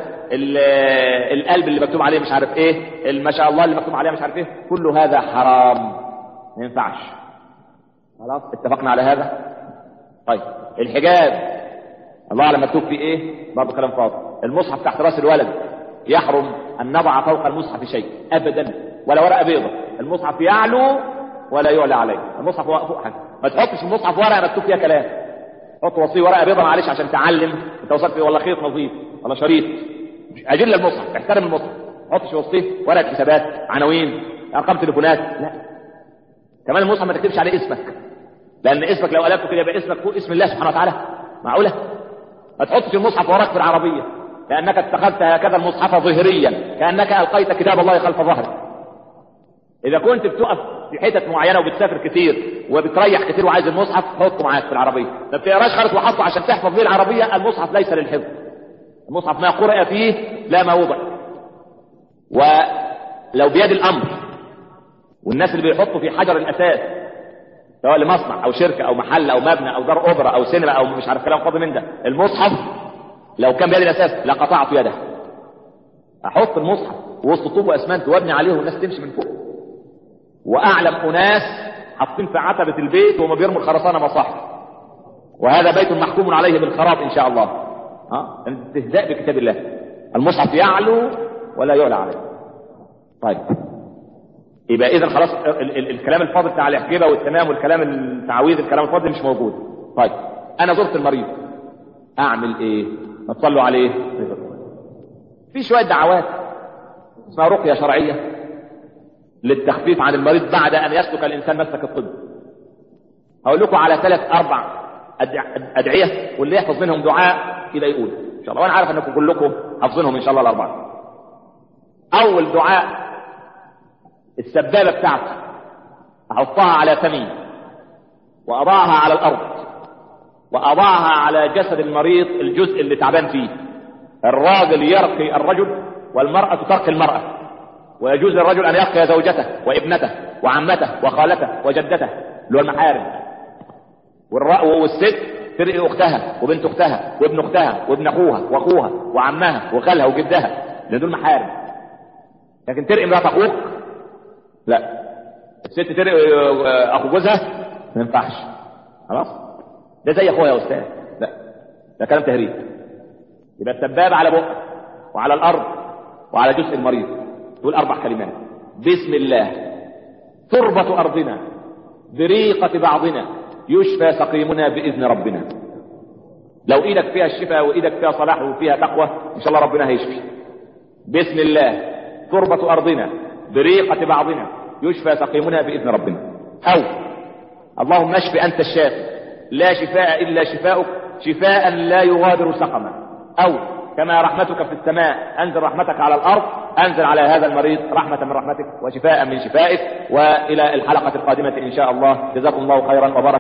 القلب اللي مكتوب عليه مش عارف ايه ما شاء الله اللي مكتوب عليه مش عارف ايه كل هذا حرام ما ينفعش خلاص اتفقنا على هذا طيب الحجاب الله اعلم مكتوب فيه ايه برضه كلام فاضي المصحف تحت راس الولد يحرم ان نضع فوق المصحف شيء ابدا ولا ورقه بيضة المصحف يعلو ولا يعلى عليه المصحف فوق حاجه ما تحطش المصحف ورقه مكتوب فيها كلام حط وصيه ورقه بيضة معلش عشان تعلم انت وصلت فيه ولا خيط نظيف ولا شريط اجل المصحف احترم المصحف ما تحطش وصيه ورقه حسابات عناوين ارقام تليفونات لا كمان المصحف ما تكتبش عليه اسمك لان اسمك لو قلبته كده يبقى اسمك فوق اسم الله سبحانه وتعالى معقوله ما تحطش المصحف وراك في العربيه لانك اتخذت هكذا المصحف ظهريا كانك القيت كتاب الله خلف ظهرك اذا كنت بتقف في حتت معينه وبتسافر كتير وبتريح كتير وعايز المصحف حطه معاك في العربيه ما بتقراش خالص وحطه عشان تحفظ بيه العربيه المصحف ليس للحفظ المصحف ما قرأ فيه لا ما وضع ولو بيد الامر والناس اللي بيحطوا في حجر الاساس سواء لمصنع او شركه او محل او مبنى او دار اوبرا او سينما او مش عارف كلام فاضي من ده المصحف لو كان بيد الاساس لقطعت يده احط المصحف وسط طوب واسمنت وابني عليه والناس تمشي من فوق واعلم اناس حاطين في عتبه البيت وهم بيرموا الخرسانه مصاحف وهذا بيت محكوم عليه بالخراب ان شاء الله ها استهزاء بكتاب الله المصحف يعلو ولا يعلى عليه طيب يبقى اذا خلاص ال ال الكلام الفاضي بتاع الاحجبه والتمام والكلام التعويذ الكلام الفاضي مش موجود طيب انا زرت المريض اعمل ايه ما تصلوا عليه في شويه دعوات اسمها رقيه شرعيه للتخفيف عن المريض بعد ان يسلك الانسان مسلك الطب هقول لكم على ثلاث اربع ادعيه واللي يحفظ منهم دعاء كده يقول ان شاء الله وانا عارف انكم كلكم حافظينهم ان شاء الله الاربعه اول دعاء السبابه بتاعتي احطها على فمي واضعها على الارض واضعها على جسد المريض الجزء اللي تعبان فيه الراجل يرقي الرجل والمراه ترقي المراه ويجوز للرجل ان يرقي زوجته وابنته وعمته وخالته وجدته اللي هو المحارم والست ترقي اختها وبنت اختها وابن اختها وابن اخوها واخوها وعمها وخالها وجدها لان دول محارم لكن ترقي مرات اخوك لا الست ترقي اخو جوزها ما ينفعش خلاص ده زي اخويا يا استاذ لا ده كلام تهريج يبقى السبابة على بق وعلى الارض وعلى جزء المريض تقول اربع كلمات بسم الله تربة ارضنا بريقة بعضنا يشفى سقيمنا باذن ربنا لو ايدك فيها الشفاء وايدك فيها صلاح وفيها تقوى ان شاء الله ربنا هيشفي بسم الله تربة ارضنا بريقة بعضنا يشفى سقيمنا باذن ربنا او اللهم اشف انت الشافي لا شفاء الا شفاؤك شفاء لا يغادر سقما او كما رحمتك في السماء انزل رحمتك على الارض انزل على هذا المريض رحمة من رحمتك وشفاء من شفائك والى الحلقة القادمة ان شاء الله جزاكم الله خيرا وبارك